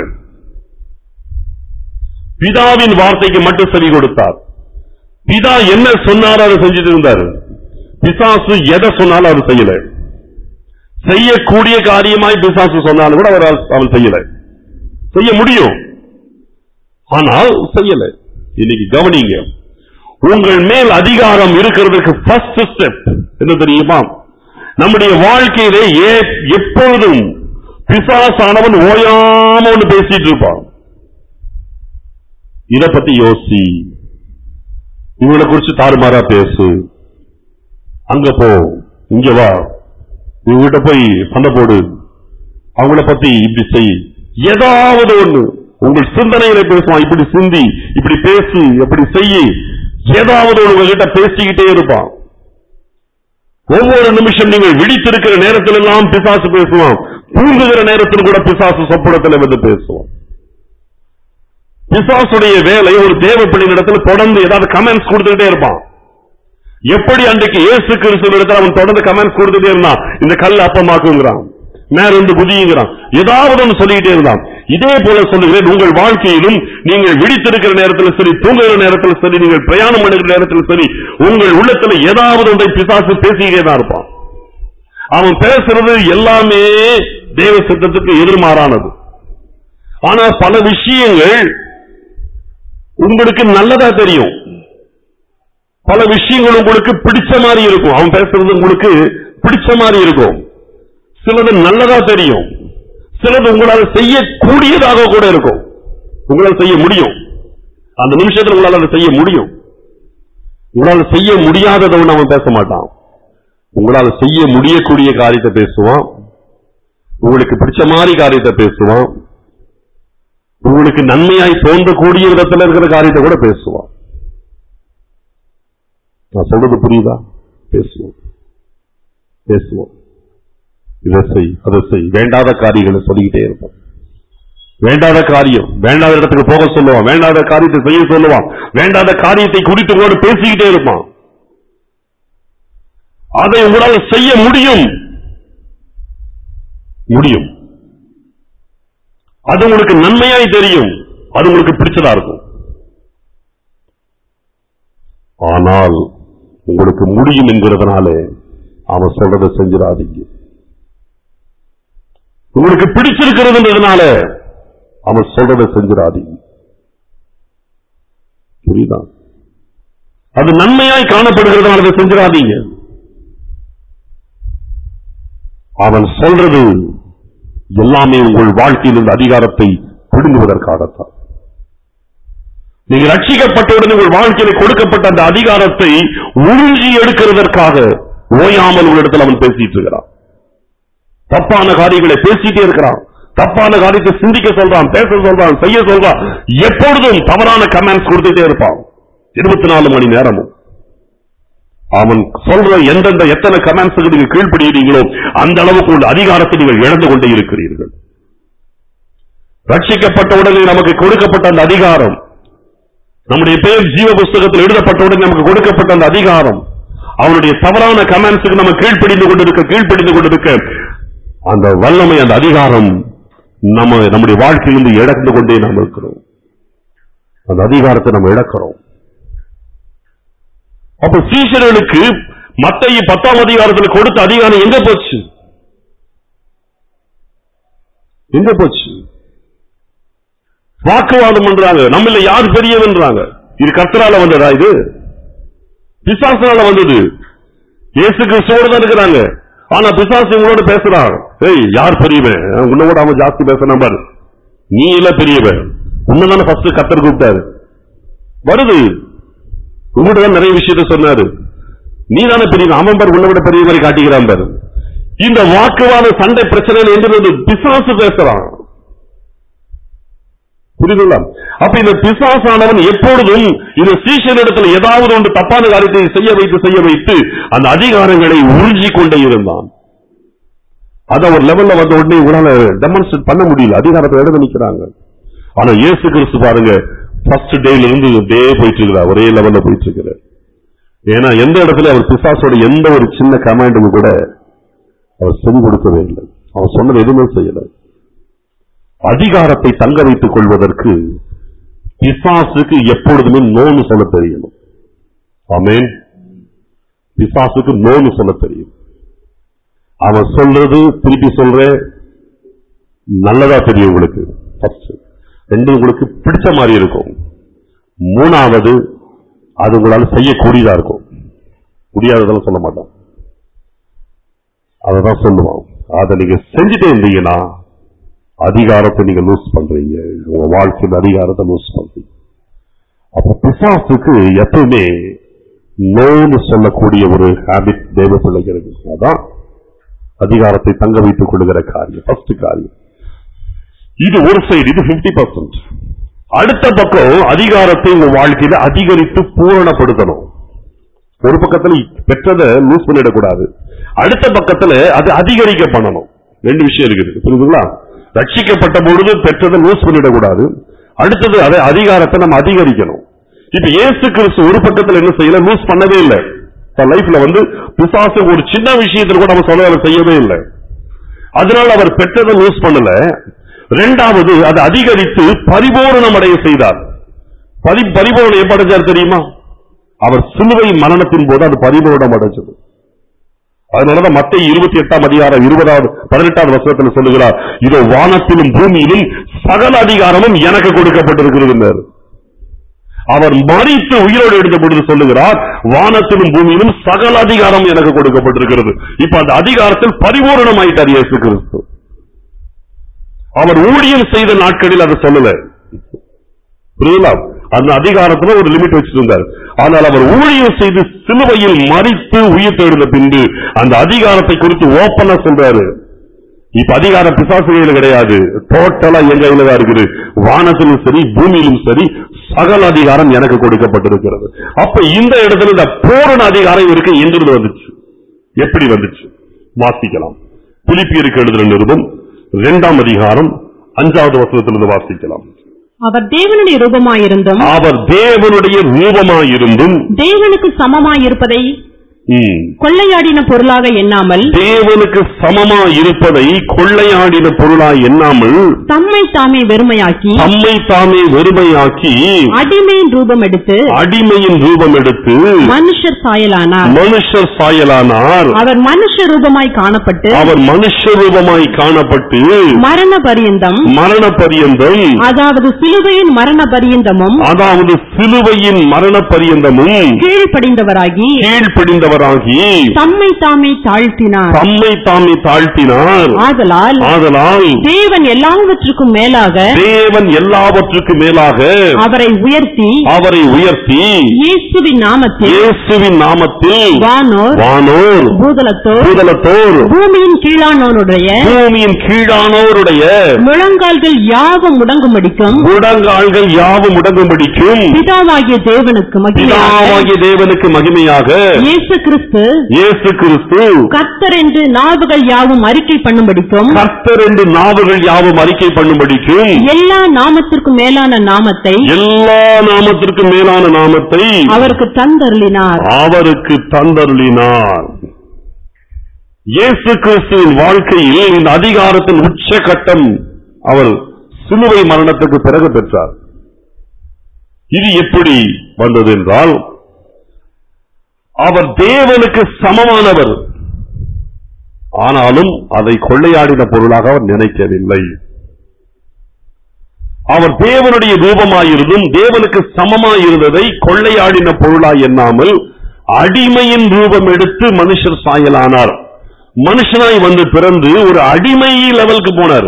பிதாவின் வார்த்தைக்கு மட்டும் செவி கொடுத்தார் பிதா என்ன சொன்னாரோ அதை செஞ்சுட்டு இருந்தாரு பிசாசு எதை சொன்னாலும் அவர் செய்யல செய்யக்கூடிய காரியமாய் பிசாசு சொன்னாலும் கூட அவர் அவர் செய்யல செய்ய முடியும் ஆனால் செய்யல இன்னைக்கு கவனிங்க உங்கள் மேல் அதிகாரம் இருக்கிறதுக்கு ஃபர்ஸ்ட் ஸ்டெப் என்ன தெரியுமா நம்முடைய வாழ்க்கையிலே ஏ- எப்பொழுதும் பிசாசானவன் ஓயாம ஒன்று பேசிட்டு இருப்பான் இத பத்தி யோசி இவங்களை குறிச்சு தாறுமாறா பேசு அங்க போ இங்க வா இவங்கிட்ட போய் சண்டை போடு அவங்கள பத்தி இப்படி செய் ஏதாவது ஒண்ணு உங்கள் சிந்தனைகளை பேசுவான் இப்படி சிந்தி இப்படி பேசு இப்படி செய்யி ஏதாவது ஒண்ணு உங்ககிட்ட பேசிக்கிட்டே இருப்பான் ஒவ்வொரு நிமிஷம் நீங்கள் விழித்திருக்கிற நேரத்தில் எல்லாம் பிசாசு பேசுவான் தூங்குகிற நேரத்தில் கூட பிசாசு சொப்பனத்தில் வந்து பேசுவான் பிசாசுடைய வேலை ஒரு தேவ பிள்ளைகளிடத்தில் தொடர்ந்து ஏதாவது கமெண்ட்ஸ் கொடுத்துக்கிட்டே இருப்பான் எப்படி அன்றைக்கு இயேசு கிறிஸ்துவ இடத்துல அவன் தொடர்ந்து கமெண்ட்ஸ் கொடுத்துட்டே இருந்தான் இந்த கல் அப்பமாக்குங்கிறான் மேல இருந்து குதியுங்கிறான் ஏதாவது ஒன்று சொல்லிக்கிட்டே இருந்தான் இதே போல சொல்லுகிறேன் உங்கள் வாழ்க்கையிலும் நீங்கள் விழித்திருக்கிற நேரத்தில் சரி தூங்குகிற நேரத்தில் சரி நீங்கள் பிரயாணம் பண்ணுகிற நேரத்தில் சரி உங்கள் உள்ளத்துல ஏதாவது ஒன்றை பிசாசு பேசிக்கிட்டே தான் இருப்பான் அவன் பேசுறது எல்லாமே தேவ சித்தத்துக்கு எதிர்மாறானது ஆனா பல விஷயங்கள் உங்களுக்கு நல்லதா தெரியும் பல விஷயங்கள் உங்களுக்கு பிடிச்ச மாதிரி இருக்கும் அவன் பேசுறது உங்களுக்கு பிடிச்ச மாதிரி இருக்கும் சிலது நல்லதா தெரியும் சிலது உங்களால் செய்யக்கூடியதாக கூட இருக்கும் உங்களால் செய்ய முடியும் அந்த நிமிஷத்துல உங்களால் அதை செய்ய முடியும் உங்களால் செய்ய முடியாததை ஒண்ணு அவன் பேச மாட்டான் உங்களால் செய்ய முடியக்கூடிய காரியத்தை பேசுவான் உங்களுக்கு பிடிச்ச மாதிரி காரியத்தை பேசுவான் உங்களுக்கு நன்மையாய் தோன்றக்கூடிய விதத்தில் இருக்கிற காரியத்தை கூட பேசுவான் நான் சொல்றது புரியுதா பேசுவோம் பேசுவோம் இதை செய் அதை செய் வேண்டாத காரியங்களை சொல்லிக்கிட்டே இருப்போம் வேண்டாத காரியம் வேண்டாத இடத்துக்கு போக சொல்லுவான் வேண்டாத காரியத்தை செய்ய சொல்லுவான் வேண்டாத காரியத்தை குறித்து கூட பேசிக்கிட்டே இருப்பான் அதை உங்களால் செய்ய முடியும் முடியும் அது உங்களுக்கு நன்மையாய் தெரியும் அது உங்களுக்கு பிடிச்சதா இருக்கும் ஆனால் உங்களுக்கு முடியும் என்கிறதுனால அவன் சொல்றதை செஞ்சிடாதீங்க உங்களுக்கு பிடிச்சிருக்கிறதுன்றதுனால அவன் சொல்றதை செஞ்சிடாதீங்க புரியுதா அது நன்மையாய் காணப்படுகிறதுனால அதை செஞ்சிடாதீங்க அவன் சொல்றது எல்லாமே உங்கள் வாழ்க்கையில் இருந்த அதிகாரத்தை பிடுங்குவதற்காகத்தான் நீங்கள் ரட்சிக்கப்பட்டவுடன் உங்கள் வாழ்க்கையில் கொடுக்கப்பட்ட அந்த அதிகாரத்தை உறிஞ்சி எடுக்கிறதற்காக ஓயாமல் உங்களிடத்தில் அவன் பேசிட்டு இருக்கிறான் தப்பான காரியங்களை பேசிட்டே இருக்கிறான் தப்பான காரியத்தை சிந்திக்க சொல்றான் பேச சொல்றான் செய்ய சொல்றான் எப்பொழுதும் தவறான கமெண்ட்ஸ் கொடுத்துட்டே இருப்பான் இருபத்தி நாலு மணி நேரமும் அவன் சொல்ற எந்தெந்த எத்தனை கமெண்ட்ஸுக்கு நீங்க கீழ்ப்படுகிறீங்களோ அந்த அளவுக்கு உள்ள அதிகாரத்தை நீங்கள் இழந்து கொண்டே இருக்கிறீர்கள் ரட்சிக்கப்பட்ட உடனே நமக்கு கொடுக்கப்பட்ட அந்த அதிகாரம் நம்முடைய பேர் ஜீவ புஸ்தகத்தில் எழுதப்பட்ட உடனே நமக்கு கொடுக்கப்பட்ட அந்த அதிகாரம் அவனுடைய தவறான கமெண்ட்ஸுக்கு நம்ம கீழ்ப்படிந்து கொண்டிருக்க கீழ்ப்படிந்து கொண்டிருக்க அந்த வல்லமை அந்த அதிகாரம் நம்ம நம்முடைய வாழ்க்கையிலிருந்து இழந்து கொண்டே நாம் இருக்கிறோம் அந்த அதிகாரத்தை நம்ம இழக்கிறோம் அப்ப சீஷர்களுக்கு மத்திய பத்தாம் அதிகாரத்தில் கொடுத்த அதிகாரம் எங்க போச்சு எங்க போச்சு வாக்குவாதம் பண்றாங்க நம்மள யார் பெரியவன்றாங்க இது கர்த்தரால வந்ததா இது பிசாசனால வந்தது இயேசு கிறிஸ்துவோட தான் இருக்கிறாங்க ஆனா பிசாசு உங்களோட பேசுறான் ஏய் யார் பெரியவன் உன்னை விட அவன் ஜாஸ்தி பேசுறான் பாரு நீ இல்ல பெரியவன் உன்னதான ஃபர்ஸ்ட் கத்தர் கூப்பிட்டாரு வருது உங்கள்கிட்ட தான் நிறைய விஷயத்த சொன்னாரு நீ தானே பெரியவன் அவன் பாரு உன்னை விட பெரிய மாதிரி காட்டிக்கிறான் பாரு இந்த வாக்குவாத சண்டை பிரச்சனை என்று பிசாசு பேசுறான் புரியுதுங்களா அப்ப இந்த பிசாசானவன் எப்பொழுதும் இந்த சீஷனிடத்தில் ஏதாவது ஒன்று தப்பான காரியத்தை செய்ய வைத்து செய்ய வைத்து அந்த அதிகாரங்களை உறிஞ்சி கொண்டே இருந்தான் அத ஒரு லெவல்ல வந்த உடனே உங்களால டெமான்ஸ்ட்ரேட் பண்ண முடியல அதிகாரத்தை எடுத்து நிக்கிறாங்க ஆனா இயேசு கிறிஸ்து பாருங்க ஃபர்ஸ்ட் டேல இருந்து அப்படியே போயிட்டு இருக்கிறார் ஒரே லெவல்ல போயிட்டு இருக்கிறார் ஏன்னா எந்த இடத்துல அவர் பிசாசோட எந்த ஒரு சின்ன கமாண்டுக்கு கூட அவர் செவி கொடுக்கவே இல்லை அவர் சொன்னது எதுவுமே செய்யல அதிகாரத்தை தங்க வைத்துக் கொள்வதற்கு பிசாசுக்கு எப்பொழுதுமே நோன்னு சொல்ல தெரியணும் ஆமென் பிசாசுக்கு நோன்னு சொல்ல தெரியும் அவன் சொல்றது திருப்பி சொல்ற நல்லதா தெரியும் உங்களுக்கு first. ரெண்டு உங்களுக்கு பிடிச்ச மாதிரி இருக்கும் மூணாவது அது உங்களால செய்யக்கூடியதா இருக்கும் முடியாததெல்லாம் சொல்ல மாட்டான் அததான் சொல்லுவான் அதை நீங்க செஞ்சுட்டே இருந்தீங்கன்னா அதிகாரத்தை நீங்க லூஸ் பண்றீங்க உங்க வாழ்க்கையில் அதிகாரத்தை லூஸ் பண்றீங்க அப்ப பிசாசுக்கு எப்பவுமே நோன்னு சொல்லக்கூடிய ஒரு ஹாபிட் தேவ பிள்ளைக்கு இருக்கு அதான் அதிகாரத்தை தங்க வைத்துக் கொள்ளுகிற காரியம் ஃபர்ஸ்ட் காரியம் இது ஒரு சைடு இது 50% அடுத்த பக்கம் அதிகாரத்தை உங்க வாழ்க்கையில அதிகரித்து பூரணப்படுத்தணும் ஒரு பக்கத்துல பெற்றதை லூஸ் பண்ணிடக்கூடாது அடுத்த பக்கத்துல அது அதிகரிக்க பண்ணணும் ரெண்டு விஷயம் இருக்குது புரியுதுங்களா ரட்சிக்கப்பட்ட பொழுது பெற்றதை லூஸ் பண்ணிடக்கூடாது அடுத்தது அதை அதிகாரத்தை நம்ம அதிகரிக்கணும் இப்ப இயேசு கிறிஸ்து ஒரு பக்கத்துல என்ன செய்யல லூஸ் பண்ணவே இல்லை தன் லைஃப்ல வந்து பிசாசு ஒரு சின்ன விஷயத்துல கூட நம்ம சொல்ல அவர் செய்யவே இல்லை அதனால அவர் பெற்றதை லூஸ் பண்ணல ரெண்டாவது அதை அதிகரித்து பரிபூரணம் அடைய செய்தார் பரி பரிபூரணம் எப்ப அடைஞ்சார் தெரியுமா அவர் சிலுவை மரணத்தின் போது அது பரிபூரணம் அடைஞ்சது அதனாலதான் மத்திய இருபத்தி எட்டாம் அதிகாரம் இருபதாவது பதினெட்டாவது வசனத்தில் சொல்லுகிறார் இதோ வானத்திலும் பூமியிலும் சகல அதிகாரமும் எனக்கு கொடுக்கப்பட்டிருக்கிறது என்றார். அவர் மறித்து உயிரோடு எழுந்த பொழுது சொல்லுகிறார் வானத்திலும் பூமியிலும் சகல அதிகாரம் எனக்கு கொடுக்கப்பட்டிருக்கிறது இப்ப அந்த அதிகாரத்தில் பரிபூரணம் ஆயிட்டார் இயேசு கிறிஸ்து அவர் ஊழியம் செய்த நாட்களில் அதை சொல்லல புரியுதா அந்த அதிகாரத்துல ஒரு லிமிட் வச்சிருந்தார் ஆனால் அவர் ஊழியம் செய்து சிலுவையில் மறித்து உயிர் தெழுந்த பின்பு அந்த அதிகாரத்தை குறித்து ஓப்பனா சொல்றாரு இப்ப அதிகாரம் பிசாசு கையில கிடையாது டோட்டலா என் கையில தான் இருக்குது வானத்திலும் சரி பூமியிலும் சரி சகல அதிகாரம் எனக்கு கொடுக்கப்பட்டிருக்கிறது அப்ப இந்த இடத்துல இந்த பூரண அதிகாரம் இருக்கு எங்கிருந்து வந்துச்சு எப்படி வந்துச்சு வாசிக்கலாம் பிலிப்பியருக்கு எழுதுற நிருபம் இரண்டாம் அதிகாரம் அஞ்சாவது வசனத்திலிருந்து வாசிக்கலாம் அவர் தேவனுடைய ரூபமாயிருந்தும் அவர் தேவனுடைய ரூபமாயிருந்தும் தேவனுக்கு சமமாயிருப்பதை ம், கொள்ளையாடின பொருளாக எண்ணாமல் தேவனுக்கு சமமா இருப்பதை கொள்ளையாடின பொருளாய் எண்ணாமல் தம்மை தாமே வெறுமையாக்கி தம்மை தாமே வெறுமையாக்கி அடிமையின் ரூபம் எடுத்து அடிமையின் ரூபம் எடுத்து மனுஷர் சாயலானார் மனுஷர் சாயலானார் அவர் மனுஷ ரூபமாய் காணப்பட்டு அவர் மனுஷ ரூபமாய் காணப்பட்டு மரண பரியந்தம் மரண பரியந்தம் அதாவது சிலுவையின் மரண பரியந்தமும் அதாவது சிலுவையின் மரண பரியந்தமும் கீழ்ப்படிந்தவராகி கீழ்ப்படிந்தவராகி தம்மை தாமே தாழ்த்தினார் தம்மை தாமே தாழ்த்தினார் ஆதலால் ஆதலால் தேவன் எல்லாவற்றுக்கும் மேலாக தேவன் எல்லாவற்றுக்கும் மேலாக அவரை உயர்த்தி அவரை உயர்த்தி இயேசுவின் நாமத்தில் இயேசுவின் நாமத்தில் வானோர் வானோர் பூதலத்தோர் பூதலத்தோர் பூமியின் கீழானோருடைய பூமியின் கீழானோருடைய முழங்கால்கள் யாவும் முடங்கும்படிக்கும் முடங்கால்கள் யாவும் முடங்கும்படிக்கும் பிதாவாகிய தேவனுக்கு மகிமையாக பிதாவாகிய தேவனுக்கு மகிமையாக இயேசு கிறிஸ்து இயேசு கிறிஸ்து கர்த்தர் என்று நாவுகள் யாவும் அறிக்கை பண்ணும்படிக்கும் கர்த்தர் என்று நாவுகள் யாவும் அறிக்கை பண்ணும்படிக்கும் எல்லா நாமத்திற்கும் மேலான நாமத்தை எல்லா நாமத்திற்கும் மேலான நாமத்தை அவருக்கு தந்தருளினார் அவருக்கு தந்தருளினார் இயேசு கிறிஸ்துவின் வாழ்க்கையில் இந்த அதிகாரத்தின் உச்சகட்டம் அவர் சிலுவை மரணத்துக்கு பிறகு பெற்றார் இது எப்படி வந்தது என்றால் அவர் தேவனுக்கு சமமானவர் ஆனாலும் அதை கொள்ளையாடின பொருளாக அவர் நினைக்கவில்லை அவர் தேவனுடைய ரூபமாயிருந்தும் தேவனுக்கு சமமாயிருந்ததை கொள்ளையாடின பொருளாய் எண்ணாமல் அடிமையின் ரூபம் எடுத்து மனுஷர் சாயலானார் மனுஷனாய் வந்து பிறந்து ஒரு அடிமை லெவலுக்கு போனார்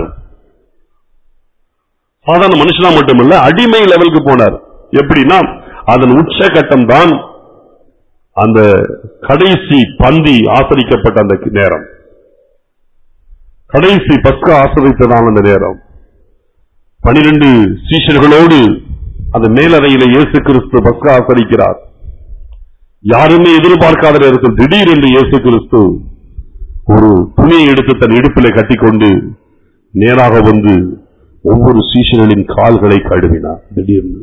சாதாரண மனுஷனா மட்டுமல்ல அடிமை லெவலுக்கு போனார் எப்படின்னா அதன் உச்சகட்டம் தான் அந்த கடைசி பந்தி ஆசரிக்கப்பட்ட அந்த நேரம் கடைசி பஸ்க ஆசரித்ததான அந்த நேரம் பனிரெண்டு சீஷர்களோடு அந்த மேலறையில இயேசு கிறிஸ்து பஸ்கா ஆசரிக்கிறார் யாருமே எதிர்பார்க்காத நேரத்தில் திடீரென்று இயேசு கிறிஸ்து ஒரு துணியை எடுத்து தன் இடுப்பிலே கட்டிக்கொண்டு நேராக வந்து ஒவ்வொரு சீஷர்களின் கால்களை கழுவினார் திடீர்னு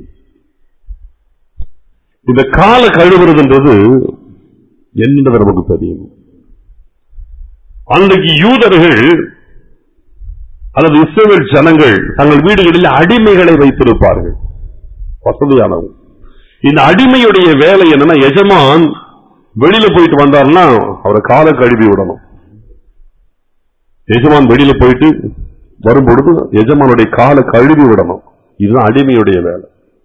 இந்த காலை கழுவுறதுன்றது என்னன்றது நமக்கு தெரியும் அன்றைக்கு யூதர்கள் அல்லது இஸ்ரேல் ஜனங்கள் தங்கள் வீடுகளில் அடிமைகளை வைத்திருப்பார்கள் வசதியானவங்க இந்த அடிமையுடைய வேலை என்னன்னா எஜமான் வெளியில போயிட்டு வந்தார்னா அவரை காலை கழுவி விடணும் எஜமான் வெளியில போயிட்டு வரும்பொழுது எஜமானுடைய காலை கழுவி விடணும் இதுதான் அடிமையுடைய வேலை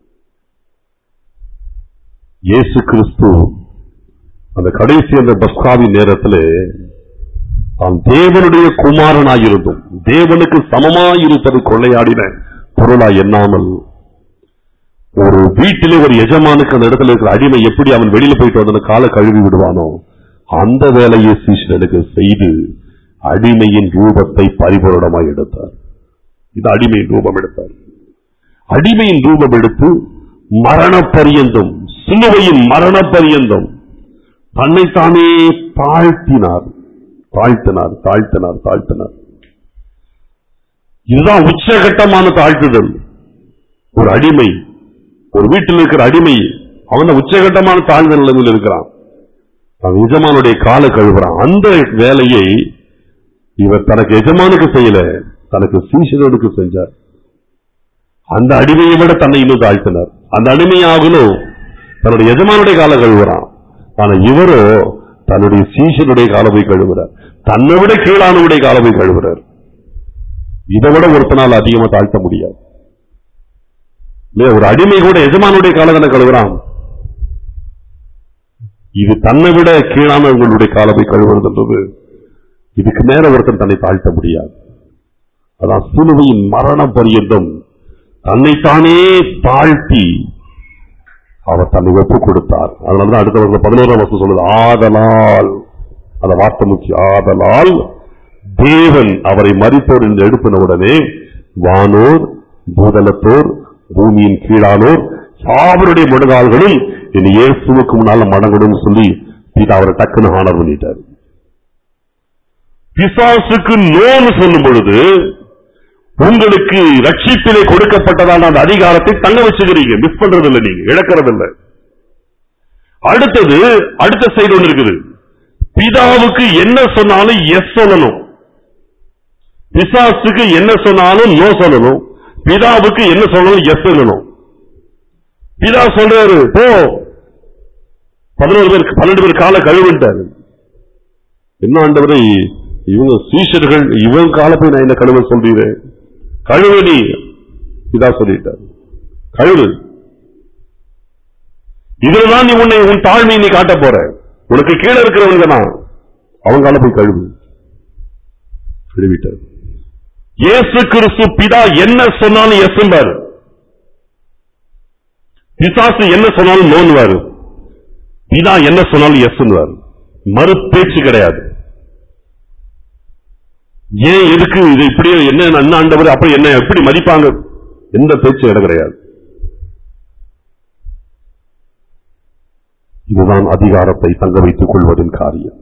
இயேசு கிறிஸ்து அந்த கடைசி அந்த பஸ்காவின் நேரத்திலே தான் தேவனுடைய குமாரனாயிருந்தும் தேவனுக்கு சமமாயிருப்பது கொள்ளையாடின பொருளாய் எண்ணாமல் ஒரு வீட்டிலே ஒரு எஜமானுக்கு அந்த இடத்துல இருக்கிற அடிமை எப்படி அவன் வெளியில போயிட்டு வந்து காலை கழுவி விடுவானோ அந்த வேலையை சீஷனுக்கு செய்து அடிமையின் ரூபத்தை பரிபூரணமாய் எடுத்தார் இது அடிமையின் ரூபம் எடுத்தார் அடிமையின் ரூபம் எடுத்து மரண பரியந்தம் சிலுவையின் மரண பரியந்தம் தன்னைத்தானே தாழ்த்தினார் தாழ்த்தினார் தாழ்த்தினார் தாழ்த்தினார் இதுதான் உச்சகட்டமான தாழ்த்துதல் ஒரு அடிமை ஒரு வீட்டில் இருக்கிற அடிமை அவன் தான் உச்சகட்டமான தாழ்ந்த நிலைமையில் இருக்கிறான் அவன் எஜமானுடைய காலை கழுவுறான் அந்த வேலையை இவர் தனக்கு எஜமானுக்கு செய்யல தனக்கு சீசனுக்கு செஞ்சார் அந்த அடிமையை விட தன்னை இன்னும் தாழ்த்தினார் அந்த அடிமையாகலும் தன்னுடைய எஜமானுடைய காலை கழுவுறான் ஆனா இவரோ தன்னுடைய சீசனுடைய காலை போய் கழுவுறார் தன்னை விட கீழானவுடைய காலை போய் கழுவுறார் இதை விட ஒருத்தனால் அதிகமா தாழ்த்த முடியாது இல்லையா ஒரு அடிமை கூட எஜமானுடைய காலை தானே கழுவுறான் இது தன்னை விட கீழானவங்களுடைய காலை போய் கழுவுறதுன்றது இதுக்கு மேல ஒருத்தன் தன்னை தாழ்த்த முடியாது அதான் சிலுவையின் மரண பரியந்தம் தன்னைத்தானே தாழ்த்தி அவர் தன்னை ஒப்புக் கொடுத்தார் அதனாலதான் அடுத்த வருஷம் பதினோராம் வருஷம் சொல்லுது ஆதலால் அந்த வார்த்தை முக்கியம் ஆதலால் தேவன் அவரை மறித்தோர் என்று எழுப்பின உடனே வானோர் பூதலத்தோர் பூமியின் கீழானோர் அவருடைய முடங்கால்களும் என் இயேசுவுக்கு முன்னால மடங்கணும் சொல்லி பிதா அவரை டக்குன்னு ஹானர் பண்ணிட்டார் பிசாசுக்கு நோன்னு சொல்லும் பொழுது உங்களுக்கு ரட்சிப்பிலே கொடுக்கப்பட்டதான அந்த அதிகாரத்தை தங்க வச்சுக்கிறீங்க மிஸ் பண்றது இல்லை நீங்க இழக்கிறது இல்லை அடுத்தது அடுத்த சைடு ஒன்று இருக்குது பிதாவுக்கு என்ன சொன்னாலும் எஸ் சொல்லணும் பிசாசுக்கு என்ன சொன்னாலும் நோ சொல்லணும் பிதாவுக்கு என்ன சொன்னாலும் எஸ் சொல்லணும் பிதா சொல்றாரு போ பதினோரு பேர் பன்னெண்டு பேர் கால கழுவிட்டாரு என்ன ஆண்டவரை இவங்க சீஷர்கள் இவன் கால போய் நான் என்ன கழுவ சொல்றீரேன் கழுவு நீ இதா சொல்லிட்டார் கழுவு இதுலதான் நீ உன்னை உன் தாழ்மையை நீ காட்ட போற உனக்கு கீழே இருக்கிறவங்க தான் அவங்கால போய் கழுவு கழுவிட்டார் இயேசு கிறிஸ்து பிதா என்ன சொன்னாலும் எஸ்ம்பாரு பிசாசு என்ன சொன்னாலும் நோன்வாரு பிதா என்ன சொன்னாலும் எஸ்ன்வாரு மறு பேச்சு கிடையாது ஏன் எதுக்கு இது இப்படியே என்ன அண்ணா ஆண்டவர் அப்ப என்ன எப்படி மதிப்பாங்க எந்த பேச்சு இடம் கிடையாது இதுதான் அதிகாரத்தை தங்க வைத்துக் கொள்வதின் காரியம்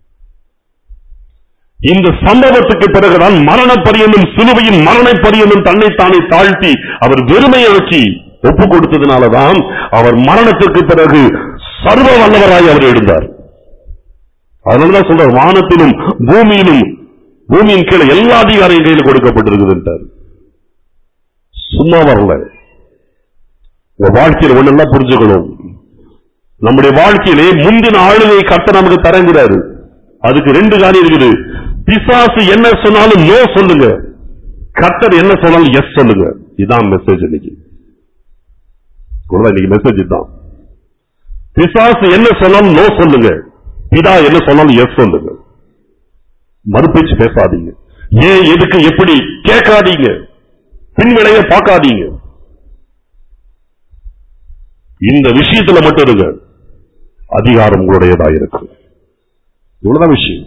இந்த சம்பவத்துக்கு பிறகுதான் மரண பரியனும் சிலுவையின் மரண பரியனும் தன்னைத்தானே தாழ்த்தி அவர் வெறுமையாக்கி ஒப்பு கொடுத்ததுனாலதான் அவர் மரணத்துக்கு பிறகு சர்வ வல்லவராய் அவர் எழுந்தார் அதனாலதான் சொல்றார் வானத்திலும் பூமியிலும் பூமியின் கீழே எல்லா அதிகாரியும் கையில் கொடுக்கப்பட்டிருக்குது சும்மா வரல உங்க வாழ்க்கையில் ஒண்ணெல்லாம் புரிஞ்சுக்கணும் நம்முடைய வாழ்க்கையிலே முந்தின ஆளுகை கத்த நமக்கு தரங்கிறாரு அதுக்கு ரெண்டு காரியம் இருக்குது பிசாசு என்ன சொன்னாலும் நோ சொல்லுங்க கத்தர் என்ன சொன்னாலும் எஸ் சொல்லுங்க இதான் மெசேஜ் இன்னைக்கு இன்னைக்கு மெசேஜ் தான் பிசாசு என்ன சொன்னாலும் நோ சொல்லுங்க பிதா என்ன சொன்னாலும் எஸ் சொல்லுங்க மறுபேச்சு பேசாதீங்க ஏன் எதுக்கு எப்படி கேட்காதீங்க பின்விளைய பார்க்காதீங்க இந்த விஷயத்துல மட்டும் இருங்க அதிகாரம் உங்களுடையதா இருக்கு இவ்வளவுதான் விஷயம்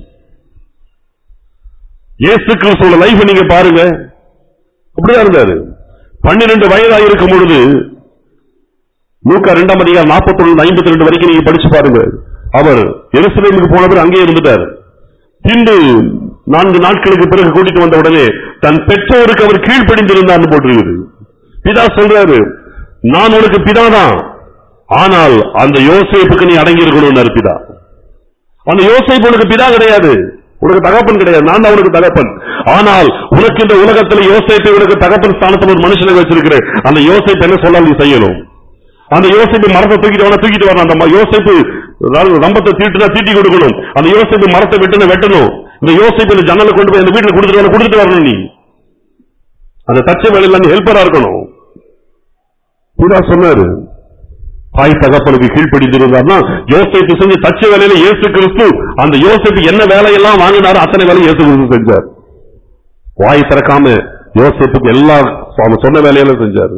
இயேசு கிறிஸ்துவோட லைஃப் நீங்க பாருங்க அப்படிதான் இருந்தாரு பன்னிரண்டு வயதாக இருக்கும் பொழுது லூக்கா இரண்டாம் அதிகாரம் நாற்பத்தி ஐம்பத்தி ரெண்டு வரைக்கும் நீங்க படிச்சு பாருங்க அவர் எருசலேமுக்கு போனவர் அங்கே இருந்துட்டார் பின்பு நான்கு நாட்களுக்கு பிறகு கூட்டிட்டு வந்த உடனே தன் பெற்றோருக்கு அவர் கீழ்ப்படிந்திருந்தார்னு போட்டிருக்குது பிதா சொல்றாரு நான் உனக்கு பிதாதான் ஆனால் அந்த யோசேப்புக்கு நீ அடங்கி இருக்கணும் பிதா அந்த யோசேப்பு உனக்கு பிதா கிடையாது உனக்கு தகப்பன் கிடையாது நான் தான் உனக்கு தகப்பன் ஆனால் உனக்கு இந்த உலகத்துல யோசேப்பை உனக்கு தகப்பன் ஸ்தானத்துல ஒரு மனுஷனை வச்சிருக்கிறேன் அந்த யோசேப்பு என்ன சொன்னால் நீ செய்யணும் அந்த யோசேப்பு மரத்தை தூக்கிட்டு வரணும் தூக்கிட்டு வரணும் அந்த ம- யோசேப்பு அதாவது ரம்பத்தை தீட்டுனா தீட்டி கொடுக்கணும் அந்த யோசேப்பு மரத்தை வெட்டணும் வெட்டணும் இந்த யோசேப்பு இந்த ஜன்னலை கொண்டு போய் அந்த வீட்டுல கொடுத்துட்டு வரணும் கொடுத்துட்டு வரணும் நீ அந்த தச்ச வேலையில நீ ஹெல்ப்பரா இருக்கணும் புதா சொன்னாரு தாய் தகப்பனுக்கு கீழ்ப்படிந்திருந்தார்னா யோசேப்பு செஞ்சு தச்ச வேலையில இயேசு கிறிஸ்து அந்த யோசேப்பு என்ன வேலையெல்லாம் வாங்கினாரோ அத்தனை வேலையும் இயேசு கிறிஸ்து செஞ்சார் வாய் திறக்காம யோசேப்புக்கு எல்லா அவன் சொன்ன வேலையெல்லாம் செஞ்சாரு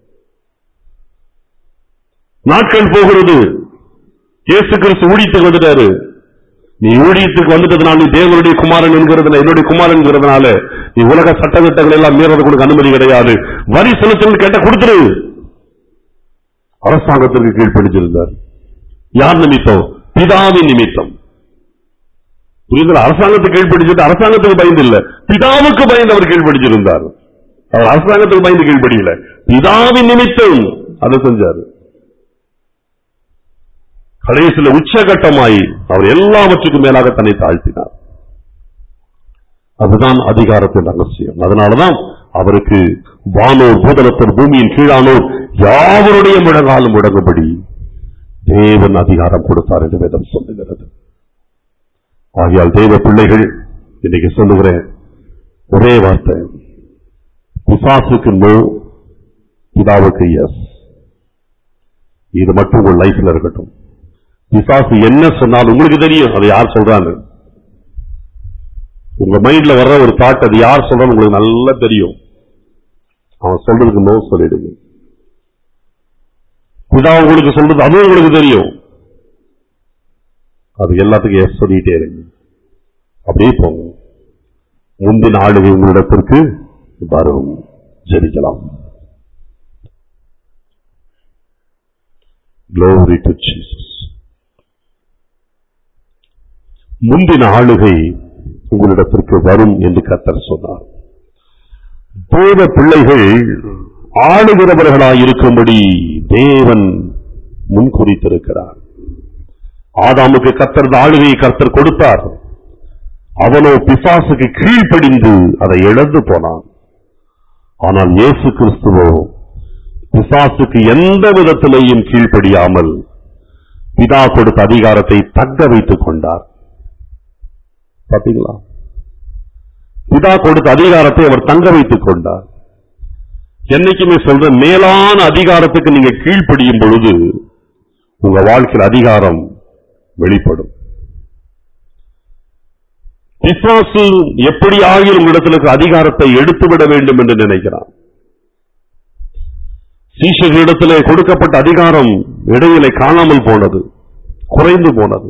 நாட்கள் போகிறது இயேசு கிறிஸ்து ஊழியத்துக்கு வந்துட்டாரு நீ ஊழியத்துக்கு வந்துட்டதுனால நீ தேவனுடைய குமாரன் என்கிறதுல என்னுடைய குமாரன் என்கிறதுனால நீ உலக சட்டத்திட்டங்கள் எல்லாம் மீறது கொடுக்க அனுமதி கிடையாது வரி செலுத்தணும் கேட்ட கொடுத்துரு அரசாங்கத்திற்கு கீழ்ப்படிச்சிருந்தார் யார் நிமித்தம் பிதாவின் நிமித்தம் புரியுதா அரசாங்கத்துக்கு கீழ்ப்படிச்சிட்டு அரசாங்கத்துக்கு பயந்து இல்ல பிதாவுக்கு பயந்து அவர் கீழ்ப்படிச்சிருந்தார் அவர் அரசாங்கத்துக்கு பயந்து கீழ்ப்படியல பிதாவின் நிமித்தம் அதை செஞ்சாரு கடைசியில உச்சகட்டமாய் அவர் எல்லாவற்றுக்கும் மேலாக தன்னை தாழ்த்தினார் அதுதான் அதிகாரத்தின் ரகசியம் அதனாலதான் அவருக்கு வானோர் பூதலத்தர் பூமியின் கீழானோர் யாவருடைய முழங்காலும் முடங்கும்படி தேவன் அதிகாரம் கொடுத்தார் என்று வேதம் சொல்லுகிறது ஆகையால் தேவ பிள்ளைகள் இன்னைக்கு சொல்லுகிறேன் ஒரே வார்த்தை பிசாசுக்கு நோ பிதாவுக்கு எஸ் இது மட்டும் உங்கள் லைஃப்ல இருக்கட்டும் பிசாசு என்ன சொன்னாலும் உங்களுக்கு தெரியும் அது யார் சொல்றாங்க உங்க மைண்ட்ல வர்ற ஒரு தாட் அது யார் சொல்றான்னு உங்களுக்கு நல்லா தெரியும் அவன் சொல்றதுக்கு நோ சொல்லிடுங்க பிதா உங்களுக்கு சொல்றது அதுவும் உங்களுக்கு தெரியும் அது எல்லாத்துக்கும் எஸ் சொல்லிட்டே இருங்க அப்படியே போங்க முந்தின ஆளுகை உங்களிடத்திற்கு வரும் ஜெபிக்கலாம் Glory to Jesus. முந்தின ஆளுகை உங்களிடத்திற்கு வரும் என்று கர்த்தர் சொன்னார் தேவ பிள்ளைகள் ஆளுகிறவர்களாய் இருக்கும்படி தேவன் முன்குறித்திருக்கிறார் ஆதாமுக்கு கர்த்தர் இந்த ஆளுகையை கர்த்தர் கொடுத்தார் அவனோ பிசாசுக்கு கீழ்ப்படிந்து அதை இழந்து போனான் ஆனால் இயேசு கிறிஸ்துவோ பிசாசுக்கு எந்த விதத்திலேயும் கீழ்ப்படியாமல் பிதா கொடுத்த அதிகாரத்தை தக்க வைத்துக் கொண்டார் பாத்தீங்களா பிதா கொடுத்த அதிகாரத்தை அவர் தங்க வைத்துக் கொண்டார் என்னைக்குமே சொல்ற மேலான அதிகாரத்துக்கு நீங்க கீழ்ப்படியும் பொழுது உங்க வாழ்க்கையில் அதிகாரம் வெளிப்படும் பிசாசு எப்படி ஆகிய உங்களிடத்தில் இருக்கிற அதிகாரத்தை எடுத்துவிட வேண்டும் என்று நினைக்கிறான் சீஷர்களிடத்திலே கொடுக்கப்பட்ட அதிகாரம் இடையிலே காணாமல் போனது குறைந்து போனது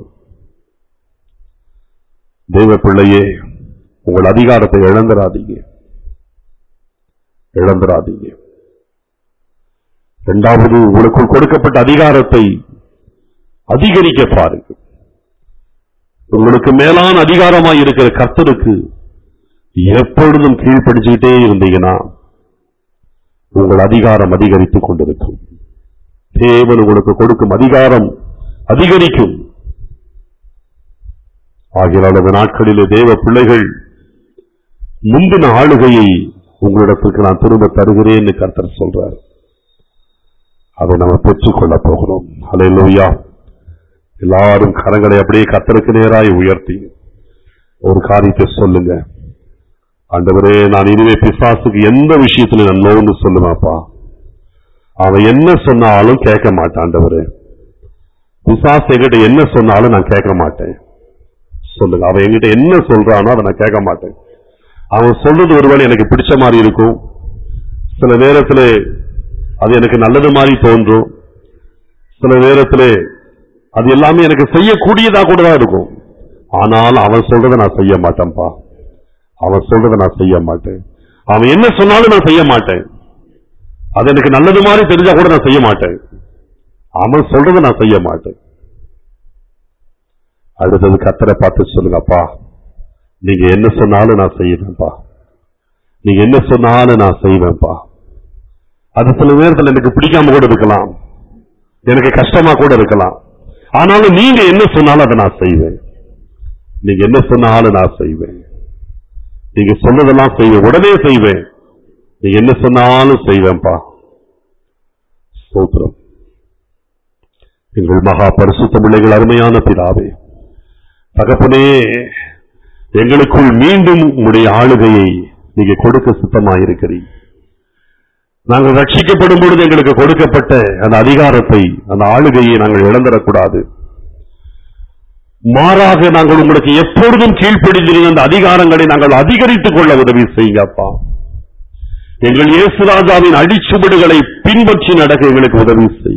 தெய்வ பிள்ளையே உங்கள் அதிகாரத்தை இழந்துராதீங்க இழந்துராதீங்க இரண்டாவது உங்களுக்குள் கொடுக்கப்பட்ட அதிகாரத்தை அதிகரிக்க பாருங்க உங்களுக்கு மேலான அதிகாரமாய் இருக்கிற கர்த்தருக்கு எப்பொழுதும் கீழ்ப்படிச்சுக்கிட்டே இருந்தீங்கன்னா உங்கள் அதிகாரம் அதிகரித்துக் கொண்டிருக்கும் தேவன் உங்களுக்கு கொடுக்கும் அதிகாரம் அதிகரிக்கும் ஆகியால் அந்த நாட்களிலே தேவ பிள்ளைகள் முந்தின ஆளுகையை உங்களிடத்திற்கு நான் திரும்ப தருகிறேன்னு கர்த்தர் சொல்றார் அதை நம்ம பெற்றுக்கொள்ள போகிறோம் ஹalleluya எல்லாரும் கரங்களை அப்படியே கர்த்தருக்கு நேராய் உயர்த்தி ஒரு காரியத்தை சொல்லுங்க ஆண்டவரே நான் இனிமே பிசாசுக்கு எந்த விஷயத்துல நான் நோன்னு சொல்லுவேன்ப்பா அவன் என்ன சொன்னாலும் கேட்க மாட்டான் ஆண்டவரே பிசாசு என்கிட்ட என்ன சொன்னாலும் நான் கேட்க மாட்டேன் சொல்லுங்க அவன் என்கிட்ட என்ன சொல்றானோ அதை நான் கேட்க மாட்டேன் அவன் சொல்றது ஒருவேளை எனக்கு பிடிச்ச மாதிரி இருக்கும் சில நேரத்துல அது எனக்கு நல்லது மாதிரி தோன்றும் சில நேரத்துல அது எல்லாமே எனக்கு செய்யக்கூடியதா கூட தான் இருக்கும் ஆனால் அவன் சொல்றதை நான் செய்ய மாட்டேன்ப்பா அவன் சொல்றதை நான் செய்ய மாட்டேன் அவன் என்ன சொன்னாலும் நான் செய்ய மாட்டேன் அது எனக்கு நல்லது மாதிரி தெரிஞ்சா கூட நான் செய்ய மாட்டேன் அவன் சொல்றதை நான் செய்ய மாட்டேன் அடுத்தது கத்தரை பார்த்து சொல்லுங்கப்பா நீங்க என்ன சொன்னாலும் நான் செய்வேன்ப்பா நீங்க என்ன சொன்னாலும் நான் செய்வேன்ப்பா அது சில நேரத்தில் எனக்கு பிடிக்காம கூட இருக்கலாம் எனக்கு கஷ்டமா கூட இருக்கலாம் ஆனாலும் நீங்க என்ன சொன்னாலும் அதை நான் செய்வேன் நீங்க என்ன சொன்னாலும் நான் செய்வேன் நீங்க சொன்னதெல்லாம் செய்வேன் உடனே செய்வேன் நீங்க என்ன சொன்னாலும் செய்வேன்ப்பா ஸ்தோத்திரம் எங்கள் மகா பரிசுத்த பிள்ளைகள் அருமையான பிதாவே தகப்பனே எங்களுக்குள் மீண்டும் உங்களுடைய ஆளுகையை நீங்க கொடுக்க சித்தமாயிருக்கிறீங்க நாங்கள் ரட்சிக்கப்படும் பொழுது எங்களுக்கு கொடுக்கப்பட்ட அந்த அதிகாரத்தை அந்த ஆளுகையை நாங்கள் இழந்துடக்கூடாது மாறாக நாங்கள் உங்களுக்கு எப்பொழுதும் கீழ்ப்படிந்திருந்த அந்த அதிகாரங்களை நாங்கள் அதிகரித்துக் கொள்ள உதவி செய்யுங்க அப்பா எங்கள் இயேசுராஜாவின் அடிச்சுவடுகளை பின்பற்றி நடக்க எங்களுக்கு உதவி செய்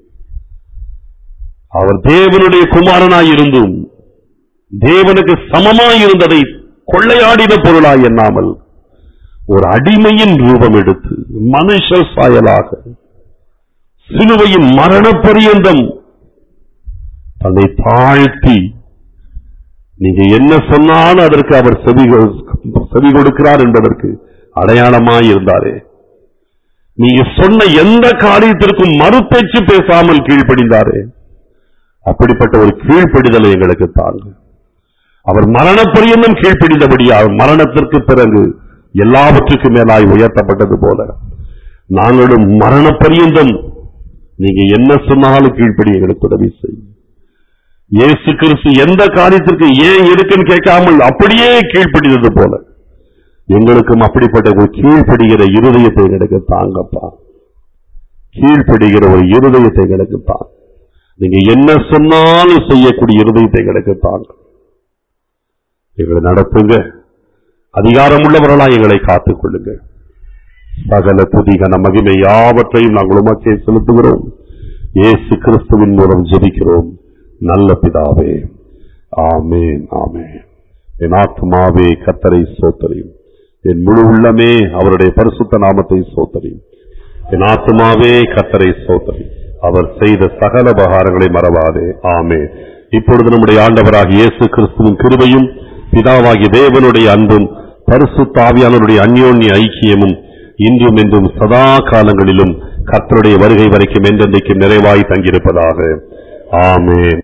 அவர் தேவனுடைய குமாரனாய் இருந்தும் தேவனுக்கு சமமாய் இருந்ததை கொள்ளையாடின பொருளாய் எண்ணாமல் ஒரு அடிமையின் ரூபம் எடுத்து மனுஷ சாயலாக சிலுவையின் மரண பரியந்தம் தன்னை தாழ்த்தி நீங்க என்ன சொன்னாலும் அதற்கு அவர் செவி கொ- செவி கொடுக்கிறார் என்பதற்கு அடையாளமாய் இருந்தாரே நீங்க சொன்ன எந்த காரியத்திற்கும் மறுபேச்சு பேசாமல் கீழ்ப்படிந்தாரே அப்படிப்பட்ட ஒரு கீழ்ப்படிதலை எங்களுக்கு தாங்க அவர் மரணப்பரியந்தம் கீழ்ப்படிந்தபடியால் மரணத்திற்கு பிறகு எல்லாவற்றுக்கும் மேலாய் உயர்த்தப்பட்டது போல நாங்களும் மரணப்பரியந்தம் நீங்க என்ன சொன்னாலும் கீழ்ப்படி எங்களுக்கு உதவி செய்யும் இயேசு கிறிஸ்து எந்த காரியத்திற்கு ஏன் இருக்குன்னு கேட்காமல் அப்படியே கீழ்ப்படிந்தது போல எங்களுக்கும் அப்படிப்பட்ட ஒரு கீழ்ப்படுகிற இருதயத்தை எங்களுக்கு தாங்கப்பா கீழ்ப்படுகிற ஒரு இருதயத்தை எங்களுக்கு தாங்க நீங்க என்ன சொன்னாலும் செய்யக்கூடிய இருதயத்தை எங்களுக்கு தாங்க எங்களை நடத்துங்க அதிகாரம் உள்ளவர்களா எங்களை காத்துக் கொள்ளுங்க சகல துதிகன மகிமை யாவற்றையும் நாங்கள் உமக்கே செலுத்துகிறோம் இயேசு கிறிஸ்துவின் மூலம் ஜெபிக்கிறோம் நல்ல பிதாவே ஆமேன் ஆமேன் என் ஆத்மாவே கத்தரை சோத்தரியும் என் முழு உள்ளமே அவருடைய பரிசுத்த நாமத்தை சோத்தரியும் என் ஆத்மாவே கத்தரை சோத்தரி அவர் செய்த சகல உபகாரங்களை மறவாதே ஆமே இப்பொழுது நம்முடைய ஆண்டவராகிய இயேசு கிறிஸ்துவின் கிருபையும் பிதாவாகிய தேவனுடைய அன்பும் பரிசுத்த ஆவியானவருடைய அந்யோன்ய ஐக்கியமும் இன்றும் என்றும் சதா காலங்களிலும் கர்த்தருடைய வருகை வரைக்கும் என்றென்றைக்கும் நிறைவாய் தங்கியிருப்பதாக ஆமென்